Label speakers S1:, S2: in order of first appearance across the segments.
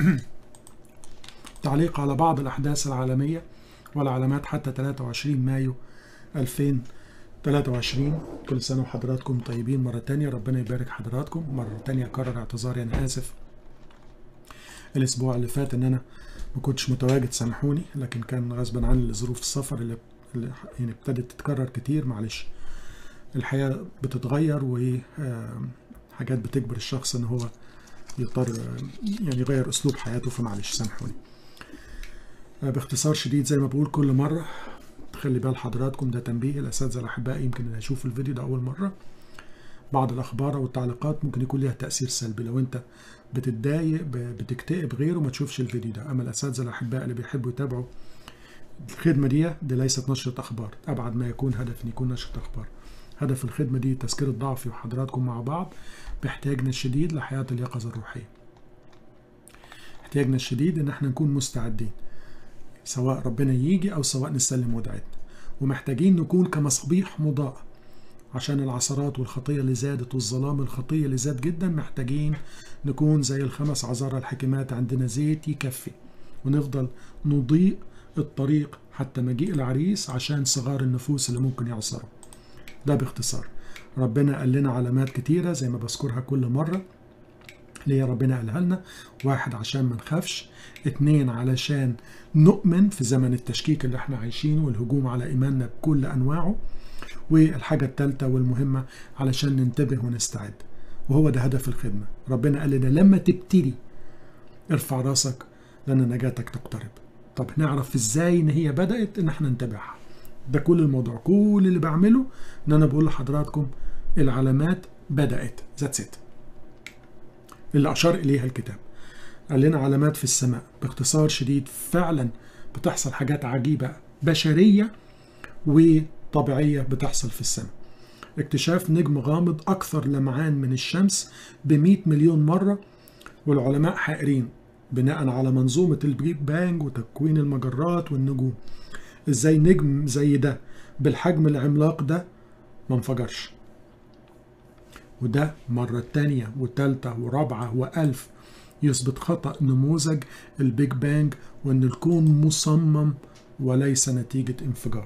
S1: تعليق على بعض الأحداث العالمية والعلامات حتى 23 مايو 2023 كل سنة وحضراتكم طيبين مرة تانية ربنا يبارك حضراتكم مرة تانية أكرر اعتذاري أنا آسف الأسبوع اللي فات إن أنا ما كنتش متواجد سامحوني لكن كان غصبا عن ظروف السفر اللي اللي يعني ابتدت تتكرر كتير معلش الحياة بتتغير وحاجات بتجبر الشخص ان هو يضطر يعني يغير اسلوب حياته فمعلش سامحوني باختصار شديد زي ما بقول كل مرة خلي بال حضراتكم ده تنبيه الاساتذة الاحباء يمكن اللي هيشوف الفيديو ده اول مرة بعض الاخبار او التعليقات ممكن يكون ليها تاثير سلبي لو انت بتتضايق بتكتئب غيره ما تشوفش الفيديو ده اما الاساتذه الاحباء اللي بيحبوا يتابعوا الخدمة دي دي ليست نشرة أخبار أبعد ما يكون هدف أن يكون نشرة أخبار هدف الخدمة دي تذكير ضعفي وحضراتكم مع بعض باحتياجنا الشديد لحياة اليقظة الروحية احتياجنا الشديد ان احنا نكون مستعدين سواء ربنا يجي او سواء نسلم ودعتنا ومحتاجين نكون كمصابيح مضاءة عشان العثرات والخطية اللي زادت والظلام الخطية اللي زاد جدا محتاجين نكون زي الخمس عذارى الحكمات عندنا زيت يكفي ونفضل نضيء الطريق حتى مجيء العريس عشان صغار النفوس اللي ممكن يعصروا ده باختصار ربنا قال لنا علامات كتيرة زي ما بذكرها كل مرة اللي هي ربنا قالها لنا واحد عشان ما نخافش اتنين علشان نؤمن في زمن التشكيك اللي احنا عايشينه والهجوم على ايماننا بكل انواعه والحاجة التالتة والمهمة علشان ننتبه ونستعد وهو ده هدف الخدمة ربنا قال لنا لما تبتدي ارفع راسك لأن نجاتك تقترب طب نعرف ازاي ان هي بدأت ان احنا نتابعها ده كل الموضوع كل اللي بعمله ان انا بقول لحضراتكم العلامات بدأت ذاتس ات اللي اشار اليها الكتاب قال لنا علامات في السماء باختصار شديد فعلا بتحصل حاجات عجيبة بشرية وطبيعية بتحصل في السماء اكتشاف نجم غامض أكثر لمعان من الشمس ب مليون مرة والعلماء حائرين بناء على منظومة البيج بانج وتكوين المجرات والنجوم ازاي نجم زي ده بالحجم العملاق ده ما انفجرش وده مرة تانية وتالتة ورابعة وألف يثبت خطأ نموذج البيج بانج وأن الكون مصمم وليس نتيجة انفجار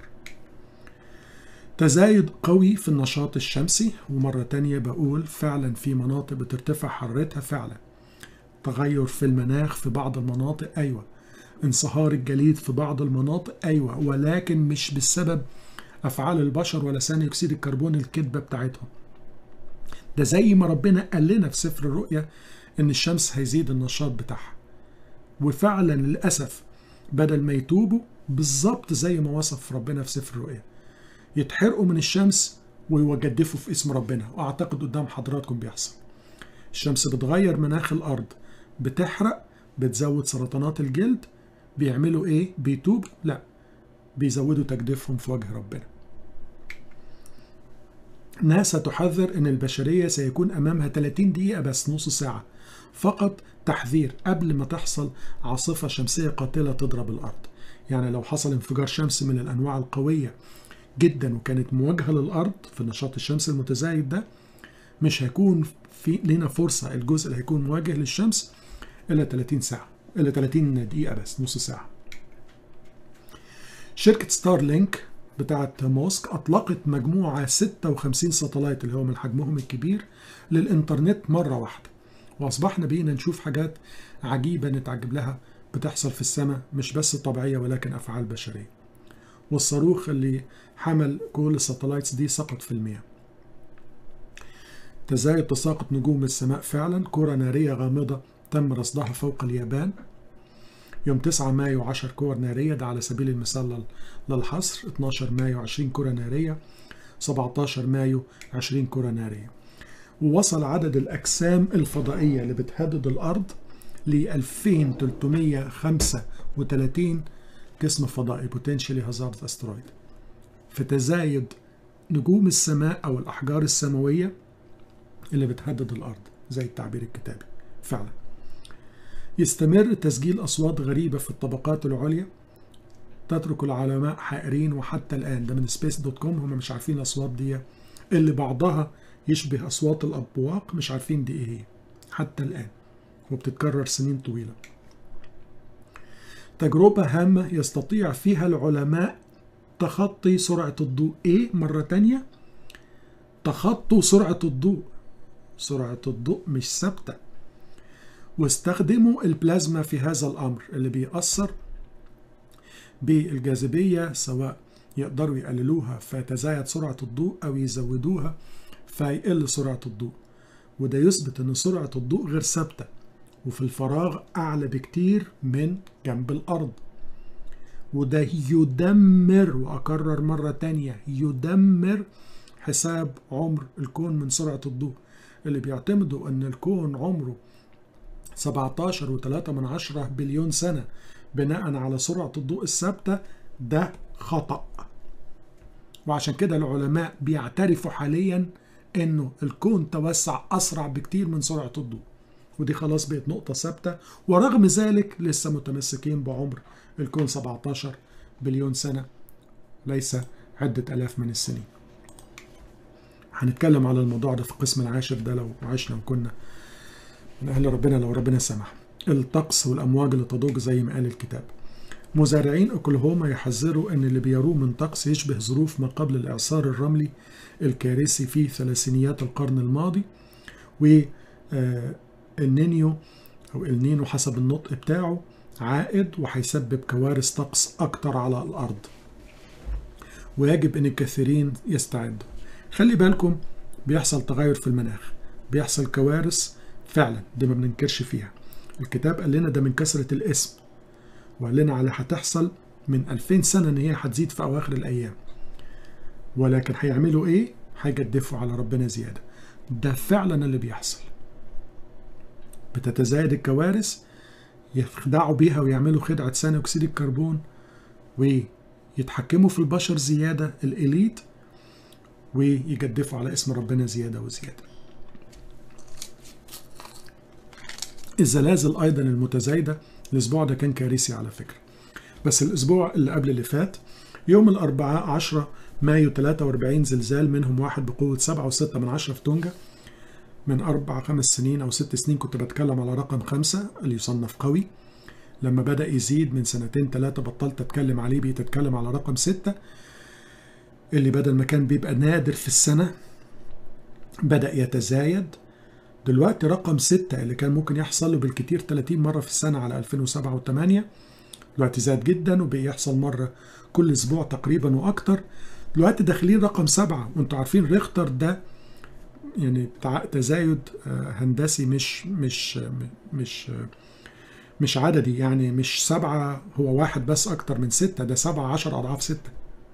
S1: تزايد قوي في النشاط الشمسي ومرة تانية بقول فعلا في مناطق بترتفع حرارتها فعلا تغير في المناخ في بعض المناطق أيوة انصهار الجليد في بعض المناطق أيوة ولكن مش بسبب أفعال البشر ولا ثاني أكسيد الكربون الكذبة بتاعتهم ده زي ما ربنا قال لنا في سفر الرؤيا إن الشمس هيزيد النشاط بتاعها وفعلا للأسف بدل ما يتوبوا بالظبط زي ما وصف ربنا في سفر الرؤيا يتحرقوا من الشمس ويجدفوا في اسم ربنا وأعتقد قدام حضراتكم بيحصل الشمس بتغير مناخ الأرض بتحرق بتزود سرطانات الجلد بيعملوا ايه بيتوب لا بيزودوا تجديفهم في وجه ربنا ناسا تحذر ان البشرية سيكون امامها 30 دقيقة بس نص ساعة فقط تحذير قبل ما تحصل عاصفة شمسية قاتلة تضرب الارض يعني لو حصل انفجار شمس من الانواع القوية جدا وكانت مواجهة للارض في النشاط الشمسي المتزايد ده مش هيكون في لنا فرصة الجزء اللي هيكون مواجه للشمس إلا 30 ساعة إلا 30 دقيقة بس نص ساعة شركة ستار لينك بتاعة موسك أطلقت مجموعة 56 ساتلايت اللي هو من حجمهم الكبير للإنترنت مرة واحدة وأصبحنا بقينا نشوف حاجات عجيبة نتعجب لها بتحصل في السماء مش بس طبيعية ولكن أفعال بشرية والصاروخ اللي حمل كل الساتلايتس دي سقط في المياه تزايد تساقط نجوم السماء فعلا كرة نارية غامضة تم رصدها فوق اليابان يوم 9 مايو 10 كور نارية ده على سبيل المثال للحصر 12 مايو 20 كرة نارية 17 مايو 20 كرة نارية ووصل عدد الأجسام الفضائية اللي بتهدد الأرض ل 2335 جسم فضائي potentially hazardous asteroid في تزايد نجوم السماء أو الأحجار السماوية اللي بتهدد الأرض زي التعبير الكتابي فعلا يستمر تسجيل أصوات غريبة في الطبقات العليا تترك العلماء حائرين وحتى الآن ده من سبيس دوت كوم هم مش عارفين الأصوات دي اللي بعضها يشبه أصوات الأبواق مش عارفين دي إيه هي حتى الآن وبتتكرر سنين طويلة تجربة هامة يستطيع فيها العلماء تخطي سرعة الضوء إيه مرة تانية تخطوا سرعة الضوء سرعة الضوء مش ثابتة واستخدموا البلازما في هذا الأمر اللي بيأثر بالجاذبية سواء يقدروا يقللوها فيتزايد سرعة الضوء أو يزودوها فيقل سرعة الضوء وده يثبت أن سرعة الضوء غير ثابتة وفي الفراغ أعلى بكتير من جنب الأرض وده يدمر وأكرر مرة تانية يدمر حساب عمر الكون من سرعة الضوء اللي بيعتمدوا أن الكون عمره 17.3 من عشرة بليون سنة بناء على سرعة الضوء الثابتة ده خطأ وعشان كده العلماء بيعترفوا حاليا انه الكون توسع اسرع بكتير من سرعة الضوء ودي خلاص بقت نقطة ثابتة ورغم ذلك لسه متمسكين بعمر الكون 17 بليون سنة ليس عدة ألاف من السنين هنتكلم على الموضوع ده في القسم العاشر ده لو عشنا وكنا من أهل ربنا لو ربنا سمح الطقس والأمواج اللي تضوج زي ما قال الكتاب مزارعين اوكلاهوما يحذروا ان اللي بيروه من طقس يشبه ظروف ما قبل الاعصار الرملي الكارثي في ثلاثينيات القرن الماضي و النينيو او النينو حسب النطق بتاعه عائد وهيسبب كوارث طقس اكتر على الارض ويجب ان الكثيرين يستعدوا خلي بالكم بيحصل تغير في المناخ بيحصل كوارث فعلا دي ما بننكرش فيها الكتاب قال لنا ده من كثرة الاسم وقال لنا على هتحصل من 2000 سنة ان هي هتزيد في اواخر الايام ولكن هيعملوا ايه هيجدفوا على ربنا زيادة ده فعلا اللي بيحصل بتتزايد الكوارث يخدعوا بيها ويعملوا خدعة ثاني أكسيد الكربون ويتحكموا في البشر زيادة الإليت ويجدفوا على اسم ربنا زيادة وزيادة الزلازل أيضا المتزايدة الأسبوع ده كان كارثي على فكرة بس الأسبوع اللي قبل اللي فات يوم الأربعاء 10 مايو 43 زلزال منهم واحد بقوة 7.6 من عشرة في تونجا من أربع خمس سنين أو ست سنين كنت بتكلم على رقم خمسة اللي يصنف قوي لما بدأ يزيد من سنتين ثلاثة بطلت أتكلم عليه بقيت أتكلم على رقم ستة اللي بدل ما كان بيبقى نادر في السنة بدأ يتزايد دلوقتي رقم ستة اللي كان ممكن يحصل له بالكتير 30 مرة في السنة على 2007 و8 دلوقتي زاد جدا وبقي يحصل مرة كل أسبوع تقريبا وأكتر دلوقتي داخلين رقم سبعة وانتوا عارفين ريختر ده يعني تزايد هندسي مش مش مش مش عددي يعني مش سبعة هو واحد بس أكتر من ستة ده سبعة عشر أضعاف ستة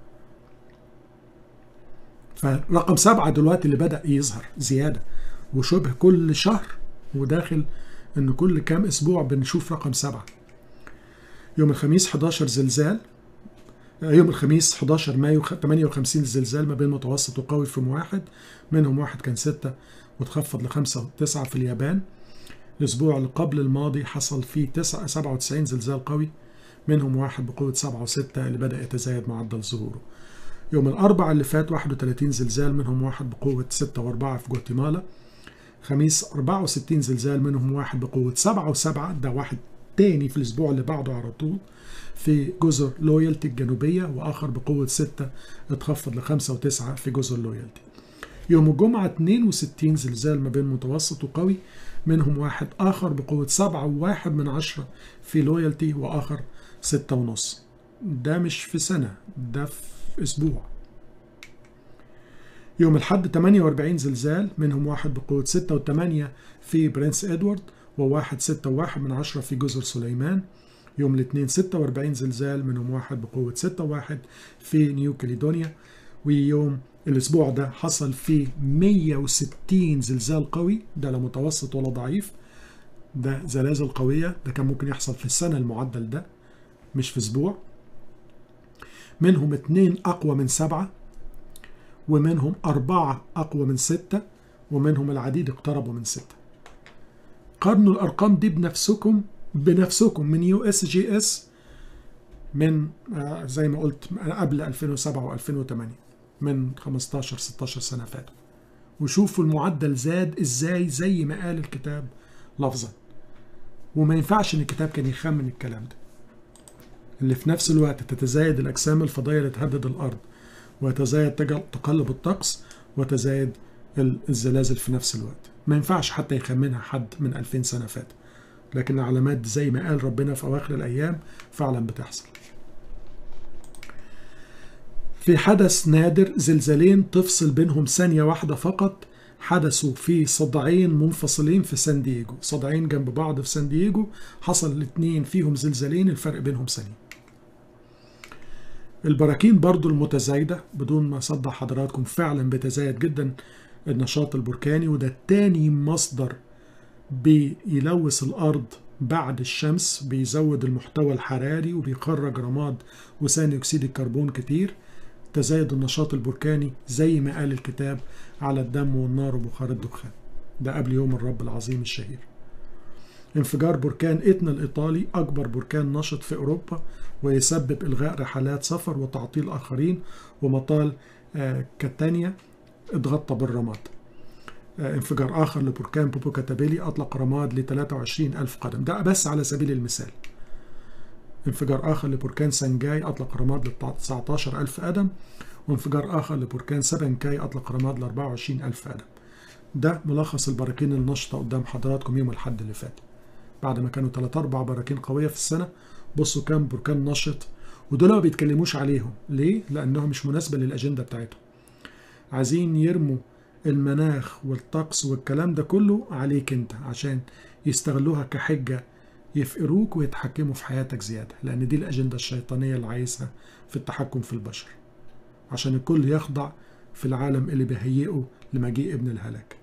S1: فرقم سبعة دلوقتي اللي بدأ يظهر زيادة وشبه كل شهر وداخل إن كل كام أسبوع بنشوف رقم سبعة يوم الخميس 11 زلزال يوم الخميس 11 مايو 58 زلزال ما بين متوسط وقوي في واحد منهم واحد كان ستة وتخفض لخمسة وتسعة في اليابان الأسبوع اللي قبل الماضي حصل فيه تسعة 97 زلزال قوي منهم واحد بقوة سبعة وستة اللي بدأ يتزايد معدل ظهوره يوم الأربع اللي فات 31 زلزال منهم واحد بقوة ستة وأربعة في جواتيمالا خميس 64 زلزال منهم واحد بقوة سبعة وسبعة ده واحد تاني في الأسبوع اللي بعده على طول في جزر لويالتي الجنوبية وآخر بقوة ستة اتخفض لخمسة وتسعة في جزر لويالتي يوم الجمعة 62 زلزال ما بين متوسط وقوي منهم واحد آخر بقوة سبعة وواحد من عشرة في لويالتي وآخر ستة ونص ده مش في سنة ده في أسبوع يوم الحد 48 زلزال منهم واحد بقوة ستة وثمانية في برنس إدوارد وواحد ستة وواحد من عشرة في جزر سليمان يوم الاثنين 46 زلزال منهم واحد بقوة ستة واحد في نيو كاليدونيا ويوم الأسبوع ده حصل فيه 160 زلزال قوي ده لا متوسط ولا ضعيف ده زلازل قوية ده كان ممكن يحصل في السنة المعدل ده مش في أسبوع منهم اتنين أقوى من سبعة ومنهم أربعة أقوى من ستة ومنهم العديد اقتربوا من ستة قارنوا الأرقام دي بنفسكم بنفسكم من يو اس جي اس من زي ما قلت قبل 2007 و2008 من 15 16 سنه فاتوا وشوفوا المعدل زاد ازاي زي ما قال الكتاب لفظا وما ينفعش ان الكتاب كان يخمن الكلام ده اللي في نفس الوقت تتزايد الأجسام الفضائية اللي تهدد الأرض ويتزايد تقلب الطقس وتزايد الزلازل في نفس الوقت ما ينفعش حتى يخمنها حد من 2000 سنة فات لكن العلامات زي ما قال ربنا في أواخر الأيام فعلا بتحصل في حدث نادر زلزالين تفصل بينهم ثانية واحدة فقط حدثوا في صدعين منفصلين في سان دييجو صدعين جنب بعض في سان دييجو حصل الاثنين فيهم زلزالين الفرق بينهم ثانية البراكين برضو المتزايدة بدون ما أصدع حضراتكم فعلا بتزايد جدا النشاط البركاني وده تاني مصدر بيلوث الأرض بعد الشمس بيزود المحتوى الحراري وبيخرج رماد وثاني أكسيد الكربون كتير تزايد النشاط البركاني زي ما قال الكتاب على الدم والنار وبخار الدخان ده قبل يوم الرب العظيم الشهير انفجار بركان إتنا الإيطالي أكبر بركان نشط في أوروبا ويسبب إلغاء رحلات سفر وتعطيل آخرين ومطال كاتانيا اتغطى بالرماد انفجار آخر لبركان بوبوكاتابيلي أطلق رماد ل 23 ألف قدم ده بس على سبيل المثال انفجار آخر لبركان سانجاي أطلق رماد ل 19 ألف قدم وانفجار آخر لبركان سبنكاي أطلق رماد ل 24 ألف قدم ده ملخص البراكين النشطة قدام حضراتكم يوم الحد اللي فات بعد ما كانوا 3 4 براكين قوية في السنة بصوا كام بركان نشط ودول ما بيتكلموش عليهم ليه؟ لأنهم مش مناسبة للأجندة بتاعتهم عايزين يرموا المناخ والطقس والكلام ده كله عليك انت عشان يستغلوها كحجة يفقروك ويتحكموا في حياتك زيادة لأن دي الأجندة الشيطانية اللي عايزها في التحكم في البشر عشان الكل يخضع في العالم اللي بيهيئه لمجيء ابن الهلاك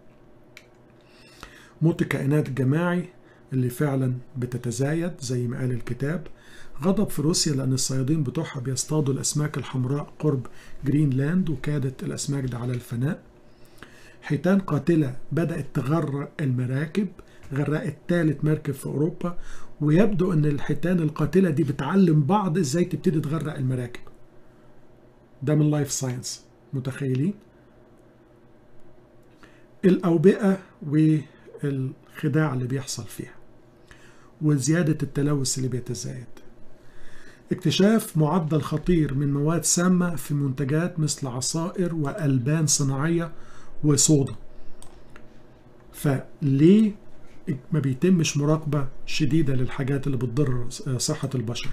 S1: موت الكائنات الجماعي اللي فعلا بتتزايد زي ما قال الكتاب غضب في روسيا لأن الصيادين بتوعها بيصطادوا الأسماك الحمراء قرب جرينلاند وكادت الأسماك دي على الفناء حيتان قاتلة بدأت تغرق المراكب غرقت ثالث مركب في أوروبا ويبدو أن الحيتان القاتلة دي بتعلم بعض إزاي تبتدي تغرق المراكب ده من لايف ساينس متخيلين الأوبئة والخداع اللي بيحصل فيها وزيادة التلوث اللي بيتزايد اكتشاف معدل خطير من مواد سامة في منتجات مثل عصائر وألبان صناعية وصودا فليه ما بيتمش مراقبة شديدة للحاجات اللي بتضر صحة البشر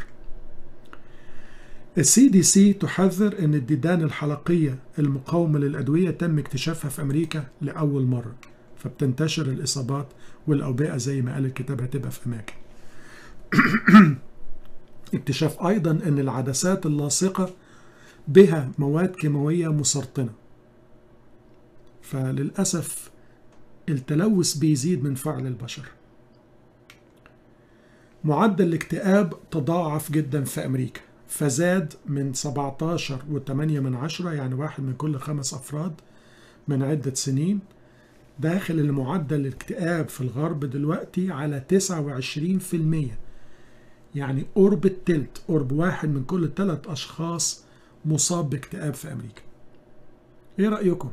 S1: السي دي سي تحذر ان الديدان الحلقية المقاومة للأدوية تم اكتشافها في أمريكا لأول مرة فبتنتشر الإصابات والأوبئة زي ما قال الكتاب هتبقى في أماكن اكتشاف أيضا أن العدسات اللاصقة بها مواد كيماوية مسرطنة فللأسف التلوث بيزيد من فعل البشر معدل الاكتئاب تضاعف جدا في أمريكا فزاد من 17 و8 من عشرة يعني واحد من كل خمس أفراد من عدة سنين داخل المعدل الاكتئاب في الغرب دلوقتي على 29% يعني قرب التلت قرب واحد من كل ثلاث أشخاص مصاب باكتئاب في أمريكا إيه رأيكم؟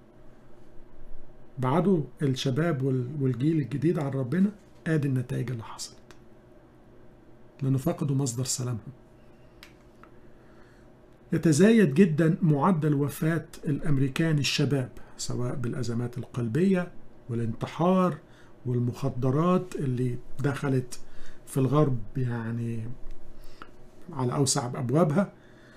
S1: بعدوا الشباب والجيل الجديد عن ربنا ادي النتائج اللي حصلت لانه فقدوا مصدر سلامهم يتزايد جدا معدل وفاة الأمريكان الشباب سواء بالأزمات القلبية والانتحار والمخدرات اللي دخلت في الغرب يعني على أوسع أبوابها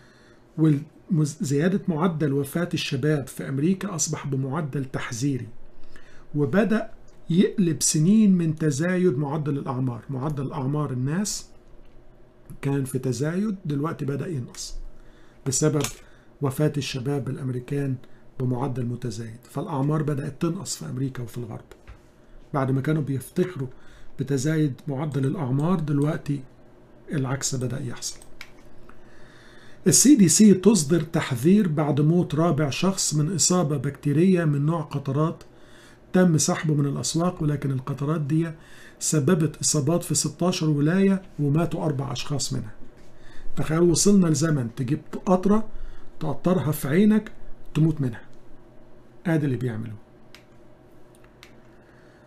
S1: وزيادة معدل وفاة الشباب في أمريكا أصبح بمعدل تحذيري وبدأ يقلب سنين من تزايد معدل الأعمار معدل أعمار الناس كان في تزايد دلوقتي بدأ ينقص بسبب وفاة الشباب الأمريكان بمعدل متزايد فالأعمار بدأت تنقص في أمريكا وفي الغرب بعد ما كانوا بيفتخروا بتزايد معدل الأعمار دلوقتي العكس بدأ يحصل السي دي سي تصدر تحذير بعد موت رابع شخص من إصابة بكتيرية من نوع قطرات تم سحبه من الأسواق ولكن القطرات دي سببت إصابات في 16 ولاية وماتوا أربع أشخاص منها تخيل وصلنا لزمن تجيب قطرة تقطرها في عينك تموت منها ادي اللي بيعملوه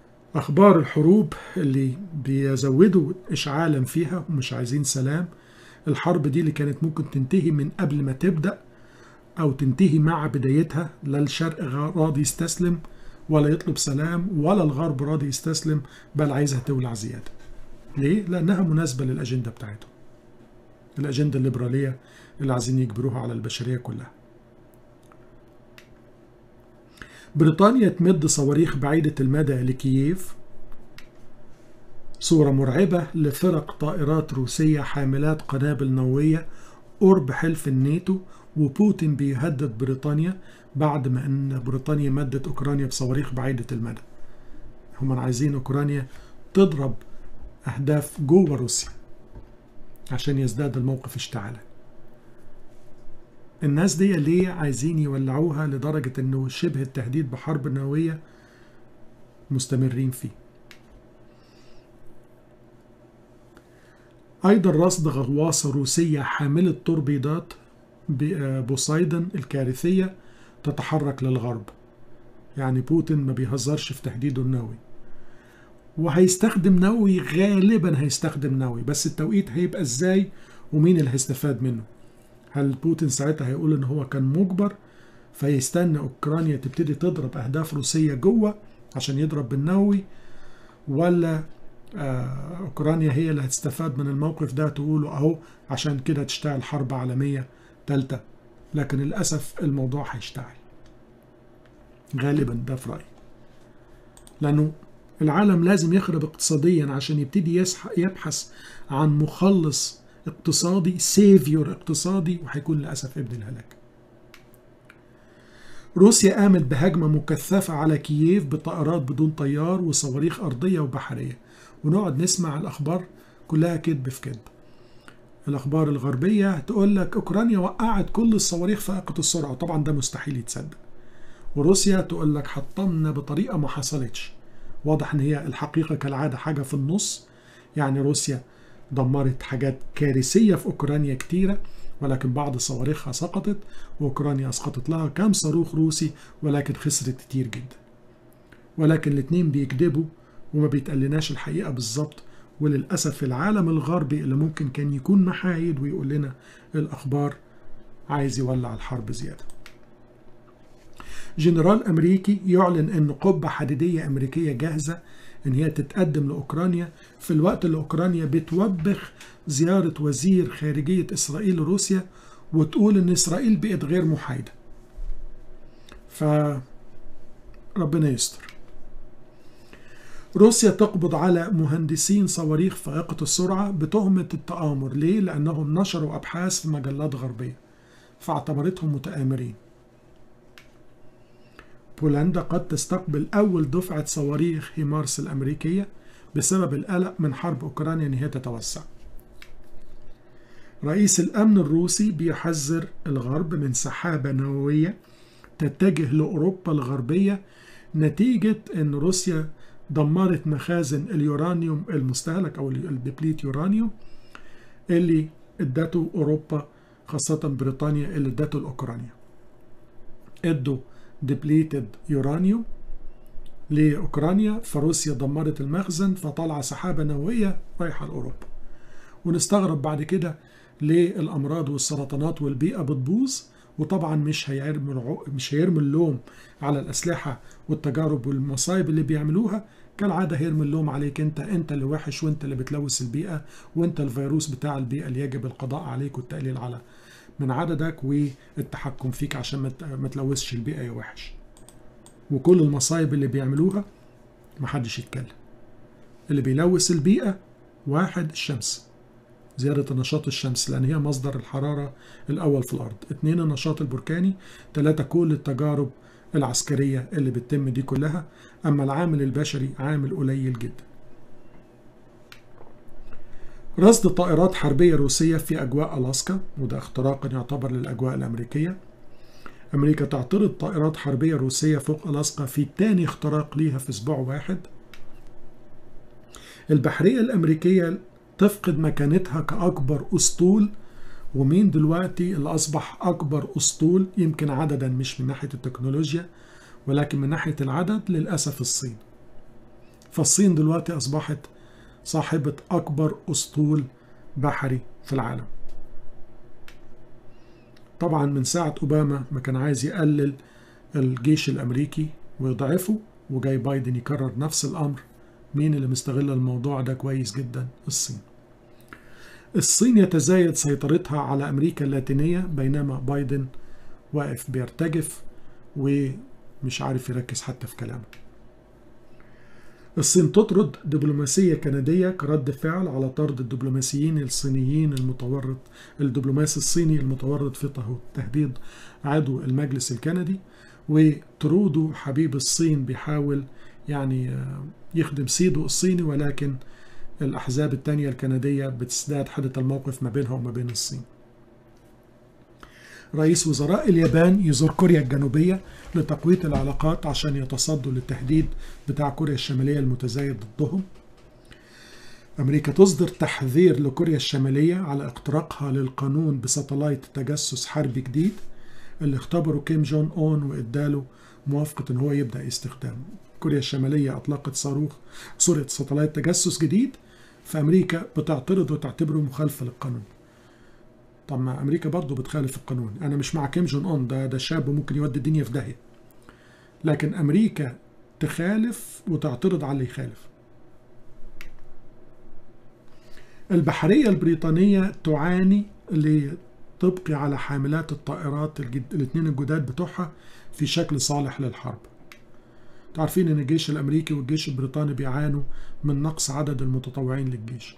S1: أخبار الحروب اللي بيزودوا إشعالا فيها ومش عايزين سلام الحرب دي اللي كانت ممكن تنتهي من قبل ما تبدأ أو تنتهي مع بدايتها لا الشرق راضي يستسلم ولا يطلب سلام ولا الغرب راضي يستسلم بل عايزها تولع زيادة ليه؟ لأنها مناسبة للأجندة بتاعتهم الأجندة الليبرالية اللي عايزين يجبروها على البشرية كلها بريطانيا تمد صواريخ بعيدة المدى لكييف صورة مرعبة لفرق طائرات روسية حاملات قنابل نووية قرب حلف الناتو وبوتين بيهدد بريطانيا بعد ما ان بريطانيا مدت اوكرانيا بصواريخ بعيدة المدى هم عايزين اوكرانيا تضرب اهداف جوه روسيا عشان يزداد الموقف اشتعالا الناس دي ليه عايزين يولعوها لدرجة انه شبه التهديد بحرب نووية مستمرين فيه أيضا رصد غواصة روسية حاملة توربيدات بوسايدن الكارثية تتحرك للغرب يعني بوتين ما بيهزرش في تهديده النووي وهيستخدم نووي غالبا هيستخدم نووي بس التوقيت هيبقى ازاي ومين اللي هيستفاد منه هل بوتين ساعتها هيقول ان هو كان مجبر فيستنى اوكرانيا تبتدي تضرب اهداف روسية جوه عشان يضرب بالنووي ولا آه اوكرانيا هي اللي هتستفاد من الموقف ده تقولوا اهو عشان كده تشتعل حرب عالمية ثالثة لكن للأسف الموضوع هيشتعل غالبا ده في رأيي لأنه العالم لازم يخرب اقتصاديا عشان يبتدي يبحث عن مخلص اقتصادي سيفيور اقتصادي وهيكون للأسف ابن الهلاك روسيا قامت بهجمة مكثفة على كييف بطائرات بدون طيار وصواريخ أرضية وبحرية ونقعد نسمع الأخبار كلها كذب في كذب الأخبار الغربية تقول لك أوكرانيا وقعت كل الصواريخ فائقة السرعة وطبعا ده مستحيل يتصدق وروسيا تقول لك حطمنا بطريقة ما حصلتش واضح ان هي الحقيقة كالعادة حاجة في النص يعني روسيا دمرت حاجات كارثية في أوكرانيا كتيرة ولكن بعض صواريخها سقطت وأوكرانيا أسقطت لها كام صاروخ روسي ولكن خسرت كتير جدا ولكن الاتنين بيكذبوا وما بيتقلناش الحقيقة بالظبط وللأسف العالم الغربي اللي ممكن كان يكون محايد ويقول لنا الأخبار عايز يولع الحرب زيادة جنرال أمريكي يعلن أن قبة حديدية أمريكية جاهزة أن هي تتقدم لأوكرانيا في الوقت اللي أوكرانيا بتوبخ زيارة وزير خارجية إسرائيل لروسيا وتقول أن إسرائيل بقت غير محايدة فربنا يستر روسيا تقبض على مهندسين صواريخ فائقة السرعة بتهمة التآمر ليه؟ لأنهم نشروا أبحاث في مجلات غربية فاعتبرتهم متآمرين بولندا قد تستقبل أول دفعة صواريخ هيمارس الأمريكية بسبب القلق من حرب أوكرانيا أن هي تتوسع رئيس الأمن الروسي بيحذر الغرب من سحابة نووية تتجه لأوروبا الغربية نتيجة أن روسيا دمرت مخازن اليورانيوم المستهلك أو الدبليت يورانيوم اللي ادته أوروبا خاصة بريطانيا اللي ادته لأوكرانيا ادوا ديبليتد يورانيوم لأوكرانيا فروسيا دمرت المخزن فطلع سحابة نووية رايحة لأوروبا ونستغرب بعد كده ليه الأمراض والسرطانات والبيئة بتبوظ وطبعا مش هيرموا مش هيرموا اللوم على الأسلحة والتجارب والمصايب اللي بيعملوها كالعادة هيرموا اللوم عليك انت انت اللي وحش وانت اللي بتلوث البيئة وانت الفيروس بتاع البيئة اللي يجب القضاء عليك والتقليل على من عددك والتحكم فيك عشان ما تلوثش البيئة يا وحش وكل المصايب اللي بيعملوها محدش يتكلم اللي بيلوث البيئة واحد الشمس زيادة نشاط الشمس لأن هي مصدر الحرارة الأول في الأرض اتنين النشاط البركاني تلاتة كل التجارب العسكرية اللي بتتم دي كلها أما العامل البشري عامل قليل جدا رصد طائرات حربية روسية في أجواء ألاسكا وده اختراقا يعتبر للأجواء الأمريكية أمريكا تعترض طائرات حربية روسية فوق ألاسكا في تاني اختراق ليها في أسبوع واحد البحرية الأمريكية تفقد مكانتها كأكبر أسطول ومين دلوقتي اللي أصبح أكبر أسطول يمكن عددا مش من ناحية التكنولوجيا ولكن من ناحية العدد للأسف الصين فالصين دلوقتي أصبحت صاحبة أكبر أسطول بحري في العالم طبعا من ساعة أوباما ما كان عايز يقلل الجيش الأمريكي ويضعفه وجاي بايدن يكرر نفس الأمر مين اللي مستغل الموضوع ده كويس جدا الصين الصين يتزايد سيطرتها على أمريكا اللاتينية بينما بايدن واقف بيرتجف ومش عارف يركز حتى في كلامه الصين تطرد دبلوماسية كندية كرد فعل على طرد الدبلوماسيين الصينيين المتورط الدبلوماسي الصيني المتورط في تهديد عضو المجلس الكندي وطروده حبيب الصين بيحاول يعني يخدم سيده الصيني ولكن الأحزاب التانية الكندية بتزداد حدة الموقف ما بينها وما بين الصين رئيس وزراء اليابان يزور كوريا الجنوبية لتقوية العلاقات عشان يتصدوا للتهديد بتاع كوريا الشمالية المتزايد ضدهم أمريكا تصدر تحذير لكوريا الشمالية على اقتراقها للقانون بساتلايت تجسس حربي جديد اللي اختبره كيم جون أون وإداله موافقة إن هو يبدأ استخدامه كوريا الشمالية أطلقت صاروخ صورة ساتلايت تجسس جديد فأمريكا بتعترض وتعتبره مخالفة للقانون طب ما امريكا برضه بتخالف القانون انا مش مع كيم جون اون ده ده شاب ممكن يودي الدنيا في داهيه لكن امريكا تخالف وتعترض على اللي يخالف البحريه البريطانيه تعاني لتبقي على حاملات الطائرات الجد... الاثنين الجداد بتوعها في شكل صالح للحرب تعرفين ان الجيش الامريكي والجيش البريطاني بيعانوا من نقص عدد المتطوعين للجيش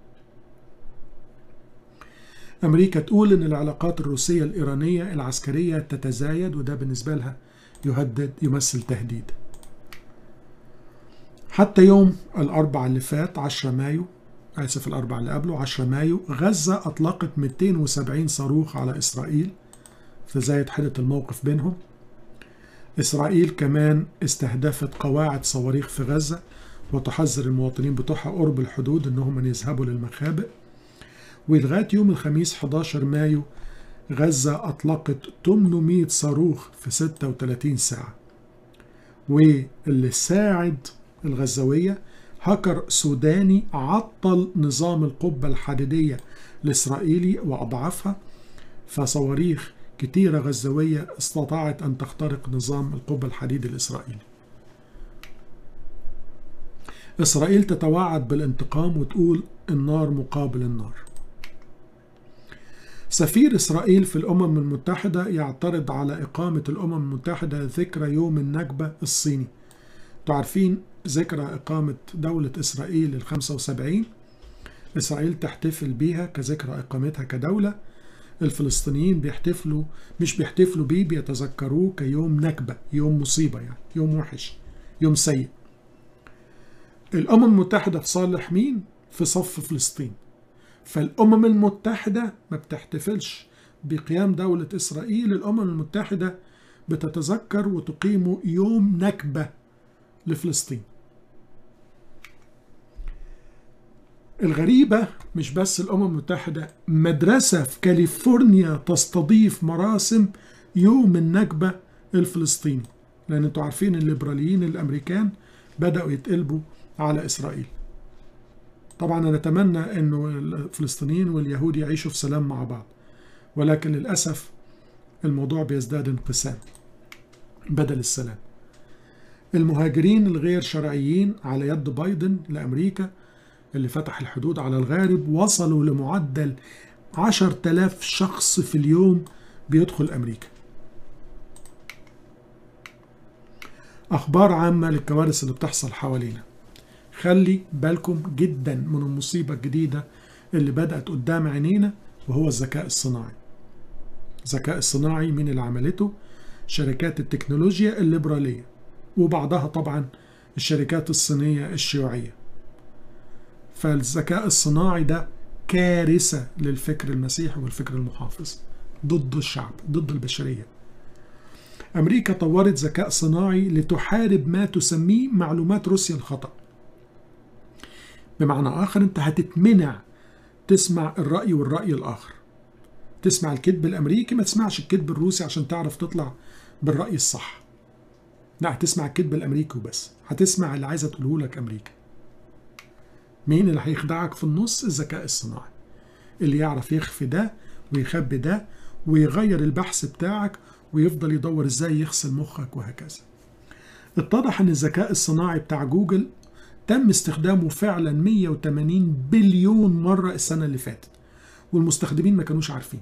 S1: أمريكا تقول إن العلاقات الروسية الإيرانية العسكرية تتزايد وده بالنسبة لها يهدد يمثل تهديد حتى يوم الأربع اللي فات 10 مايو آسف الأربع اللي قبله 10 مايو غزة أطلقت 270 صاروخ على إسرائيل فزايد حدة الموقف بينهم إسرائيل كمان استهدفت قواعد صواريخ في غزة وتحذر المواطنين بتوعها قرب الحدود إنهم من يذهبوا للمخابئ ولغاية يوم الخميس 11 مايو غزة أطلقت 800 صاروخ في 36 ساعة واللي ساعد الغزاوية هاكر سوداني عطل نظام القبة الحديدية الإسرائيلي وأضعفها فصواريخ كتيرة غزاوية استطاعت أن تخترق نظام القبة الحديدي الإسرائيلي إسرائيل تتوعد بالانتقام وتقول النار مقابل النار سفير إسرائيل في الأمم المتحدة يعترض على إقامة الأمم المتحدة ذكرى يوم النكبة الصيني تعرفين ذكرى إقامة دولة إسرائيل ال 75 إسرائيل تحتفل بيها كذكرى إقامتها كدولة الفلسطينيين بيحتفلوا مش بيحتفلوا بيه بيتذكروه كيوم نكبة يوم مصيبة يعني يوم وحش يوم سيء الأمم المتحدة في صالح مين؟ في صف فلسطين فالأمم المتحدة ما بتحتفلش بقيام دولة إسرائيل الأمم المتحدة بتتذكر وتقيم يوم نكبة لفلسطين الغريبة مش بس الأمم المتحدة مدرسة في كاليفورنيا تستضيف مراسم يوم النكبة الفلسطيني لأن انتوا عارفين الليبراليين الأمريكان بدأوا يتقلبوا على إسرائيل طبعا نتمنى أنه الفلسطينيين واليهود يعيشوا في سلام مع بعض ولكن للأسف الموضوع بيزداد انقسام بدل السلام المهاجرين الغير شرعيين على يد بايدن لأمريكا اللي فتح الحدود على الغارب وصلوا لمعدل عشر تلاف شخص في اليوم بيدخل أمريكا أخبار عامة للكوارث اللي بتحصل حوالينا خلي بالكم جدا من المصيبة الجديدة اللي بدأت قدام عينينا وهو الذكاء الصناعي الذكاء الصناعي مين اللي عملته شركات التكنولوجيا الليبرالية وبعضها طبعا الشركات الصينية الشيوعية فالذكاء الصناعي ده كارثة للفكر المسيحي والفكر المحافظ ضد الشعب ضد البشرية أمريكا طورت ذكاء صناعي لتحارب ما تسميه معلومات روسيا الخطأ بمعنى آخر أنت هتتمنع تسمع الرأي والرأي الآخر تسمع الكذب الأمريكي ما تسمعش الكذب الروسي عشان تعرف تطلع بالرأي الصح لا هتسمع الكذب الأمريكي وبس هتسمع اللي عايزة تقوله لك أمريكا مين اللي هيخدعك في النص الذكاء الصناعي اللي يعرف يخفي ده ويخبي ده ويغير البحث بتاعك ويفضل يدور ازاي يغسل مخك وهكذا اتضح ان الذكاء الصناعي بتاع جوجل تم استخدامه فعلا 180 بليون مرة السنة اللي فاتت والمستخدمين ما كانوش عارفين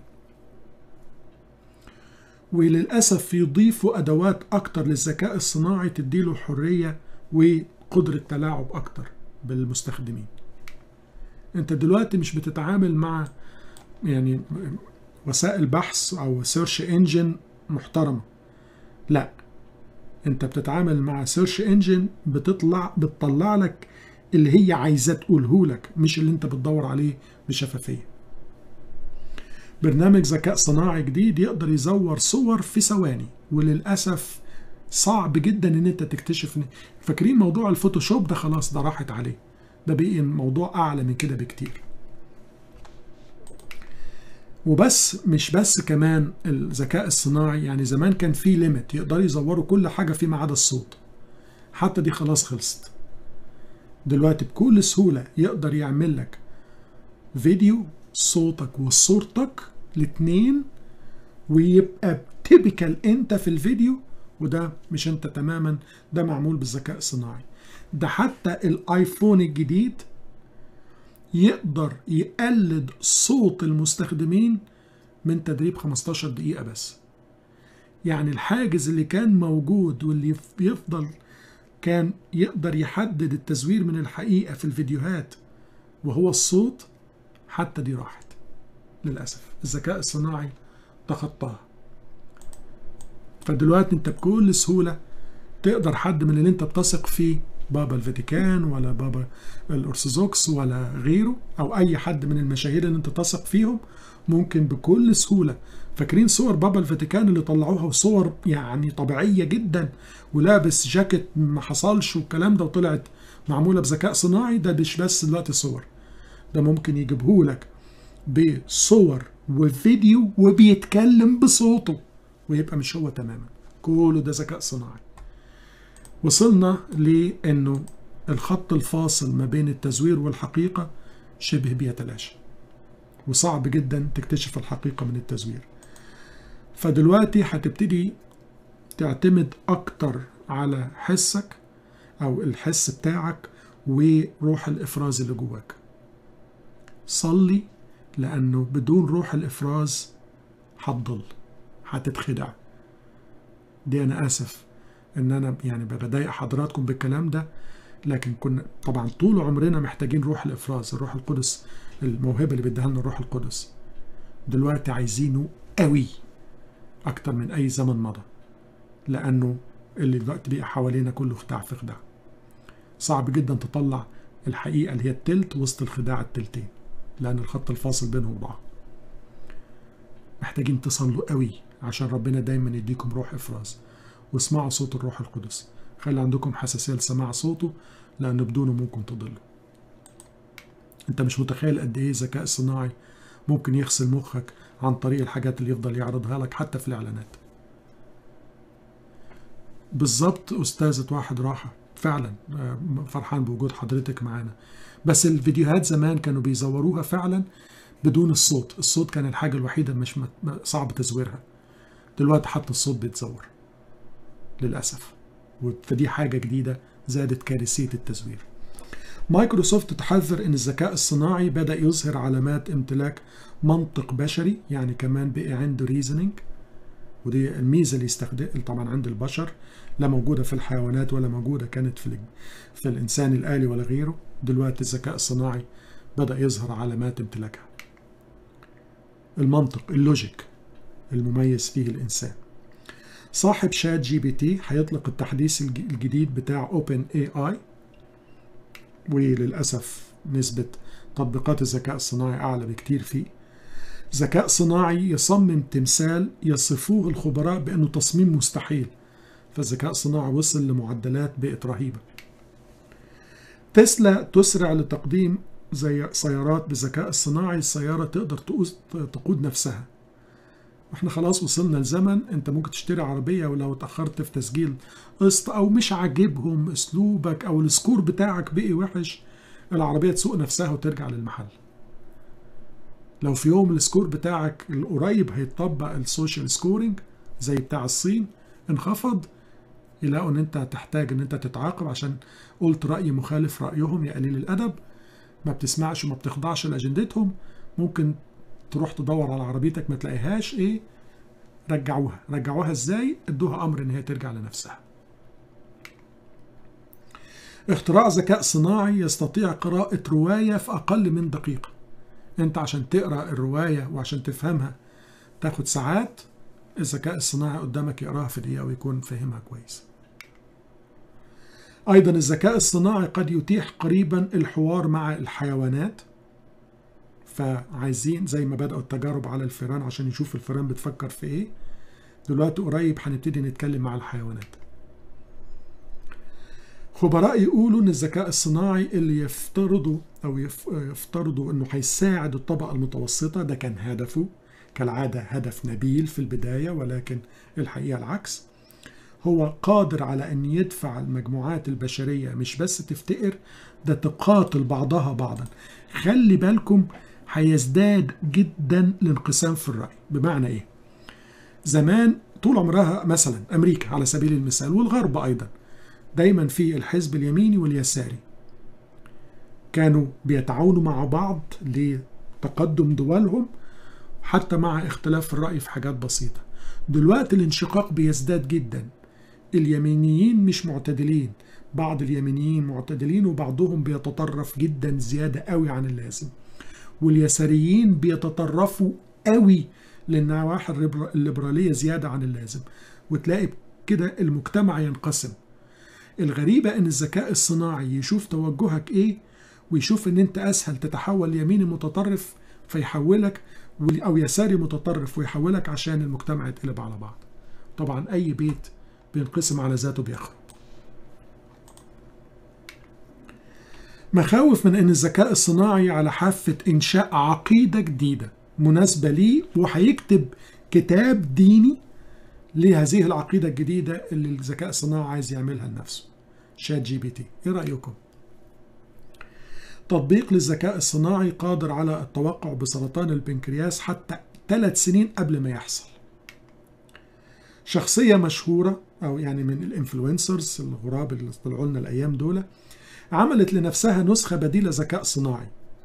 S1: وللأسف يضيفوا أدوات أكتر للذكاء الصناعي تديله حرية وقدرة تلاعب أكتر بالمستخدمين أنت دلوقتي مش بتتعامل مع يعني وسائل بحث أو سيرش انجن محترمة لا انت بتتعامل مع سيرش انجن بتطلع بتطلع لك اللي هي عايزاه تقوله لك مش اللي انت بتدور عليه بشفافيه برنامج ذكاء صناعي جديد يقدر يزور صور في ثواني وللاسف صعب جدا ان انت تكتشف إن فاكرين موضوع الفوتوشوب ده خلاص ده راحت عليه ده بقي موضوع اعلى من كده بكتير وبس مش بس كمان الذكاء الصناعي يعني زمان كان في ليميت يقدروا يزوروا كل حاجه فيما عدا الصوت حتى دي خلاص خلصت دلوقتي بكل سهوله يقدر يعمل لك فيديو صوتك وصورتك الاتنين ويبقى تيبيكال انت في الفيديو وده مش انت تماما ده معمول بالذكاء الصناعي ده حتى الايفون الجديد يقدر يقلد صوت المستخدمين من تدريب 15 دقيقة بس يعني الحاجز اللي كان موجود واللي يفضل كان يقدر يحدد التزوير من الحقيقة في الفيديوهات وهو الصوت حتى دي راحت للأسف الذكاء الصناعي تخطاها فدلوقتي انت بكل سهولة تقدر حد من اللي انت بتثق فيه بابا الفاتيكان ولا بابا الأرثوذكس ولا غيره أو أي حد من المشاهير اللي أنت تثق فيهم ممكن بكل سهولة فاكرين صور بابا الفاتيكان اللي طلعوها وصور يعني طبيعية جدا ولابس جاكيت ما حصلش والكلام ده وطلعت معمولة بذكاء صناعي ده مش بس دلوقتي صور ده ممكن يجيبهولك بصور وفيديو وبيتكلم بصوته ويبقى مش هو تماما كله ده ذكاء صناعي وصلنا لانه الخط الفاصل ما بين التزوير والحقيقة شبه بيتلاشى وصعب جدا تكتشف الحقيقة من التزوير فدلوقتي هتبتدي تعتمد أكتر على حسك أو الحس بتاعك وروح الإفراز اللي جواك صلي لأنه بدون روح الإفراز هتضل هتتخدع دي أنا آسف ان انا يعني بضايق حضراتكم بالكلام ده لكن كنا طبعا طول عمرنا محتاجين روح الافراز الروح القدس الموهبه اللي بيديها لنا الروح القدس دلوقتي عايزينه قوي اكتر من اي زمن مضى لانه اللي دلوقتي بقى حوالينا كله خداع في خداع صعب جدا تطلع الحقيقه اللي هي التلت وسط الخداع التلتين لان الخط الفاصل بينهم بعض محتاجين تصلوا قوي عشان ربنا دايما يديكم روح افراز واسمعوا صوت الروح القدس خلي عندكم حساسية لسماع صوته لأن بدونه ممكن تضلوا انت مش متخيل قد ايه الذكاء الصناعي ممكن يغسل مخك عن طريق الحاجات اللي يفضل يعرضها لك حتى في الإعلانات بالظبط أستاذة واحد راحة فعلا فرحان بوجود حضرتك معانا بس الفيديوهات زمان كانوا بيزوروها فعلا بدون الصوت الصوت كان الحاجة الوحيدة مش صعب تزويرها دلوقتي حتى الصوت بيتزور للأسف فدي حاجة جديدة زادت كارثية التزوير مايكروسوفت تحذر ان الذكاء الصناعي بدأ يظهر علامات امتلاك منطق بشري يعني كمان بقي عنده ريزنينج ودي الميزة اللي يستخدم طبعا عند البشر لا موجودة في الحيوانات ولا موجودة كانت في, في الإنسان الآلي ولا غيره دلوقتي الذكاء الصناعي بدأ يظهر علامات امتلاكها المنطق اللوجيك المميز فيه الإنسان صاحب شات جي بي تي هيطلق التحديث الجديد بتاع اوبن اي اي وللاسف نسبه تطبيقات الذكاء الصناعي اعلى بكتير فيه ذكاء صناعي يصمم تمثال يصفوه الخبراء بانه تصميم مستحيل فالذكاء الصناعي وصل لمعدلات بقت رهيبه تسلا تسرع لتقديم زي سيارات بالذكاء الصناعي السياره تقدر تقود نفسها احنا خلاص وصلنا لزمن انت ممكن تشتري عربيه ولو اتاخرت في تسجيل قسط او مش عاجبهم اسلوبك او السكور بتاعك بقي وحش العربيه تسوق نفسها وترجع للمحل لو في يوم السكور بتاعك القريب هيتطبق السوشيال سكورينج زي بتاع الصين انخفض يلاقوا ان انت تحتاج ان انت تتعاقب عشان قلت رأي مخالف رأيهم يا قليل الأدب ما بتسمعش وما بتخضعش لأجندتهم ممكن تروح تدور على عربيتك ما تلاقيهاش ايه رجعوها رجعوها ازاي ادوها امر ان هي ترجع لنفسها اختراع ذكاء صناعي يستطيع قراءة رواية في أقل من دقيقة أنت عشان تقرأ الرواية وعشان تفهمها تاخد ساعات الذكاء الصناعي قدامك يقراها في دقيقة ويكون فاهمها كويس أيضا الذكاء الصناعي قد يتيح قريبا الحوار مع الحيوانات فعايزين زي ما بدأوا التجارب على الفئران عشان يشوف الفئران بتفكر في ايه دلوقتي قريب هنبتدي نتكلم مع الحيوانات خبراء يقولوا ان الذكاء الصناعي اللي يفترضوا او يفترضوا انه هيساعد الطبقه المتوسطه ده كان هدفه كالعاده هدف نبيل في البدايه ولكن الحقيقه العكس هو قادر على ان يدفع المجموعات البشريه مش بس تفتقر ده تقاتل بعضها بعضا خلي بالكم هيزداد جدا الانقسام في الراي بمعنى ايه زمان طول عمرها مثلا امريكا على سبيل المثال والغرب ايضا دايما في الحزب اليميني واليساري كانوا بيتعاونوا مع بعض لتقدم دولهم حتى مع اختلاف الرأي في حاجات بسيطة دلوقتي الانشقاق بيزداد جدا اليمينيين مش معتدلين بعض اليمينيين معتدلين وبعضهم بيتطرف جدا زيادة قوي عن اللازم واليساريين بيتطرفوا قوي للنواحي الليبرالية زيادة عن اللازم وتلاقي كده المجتمع ينقسم الغريبة ان الذكاء الصناعي يشوف توجهك ايه ويشوف ان انت اسهل تتحول يميني متطرف فيحولك او يساري متطرف ويحولك عشان المجتمع يتقلب على بعض طبعا اي بيت بينقسم على ذاته بيخرب مخاوف من ان الذكاء الصناعي على حافة انشاء عقيدة جديدة مناسبة ليه وهيكتب كتاب ديني لهذه العقيدة الجديدة اللي الذكاء الصناعي عايز يعملها لنفسه شات جي بي تي ايه رأيكم تطبيق للذكاء الصناعي قادر على التوقع بسرطان البنكرياس حتى ثلاث سنين قبل ما يحصل شخصية مشهورة أو يعني من الانفلونسرز الغراب اللي طلعوا لنا الأيام دول عملت لنفسها نسخة بديلة ذكاء صناعي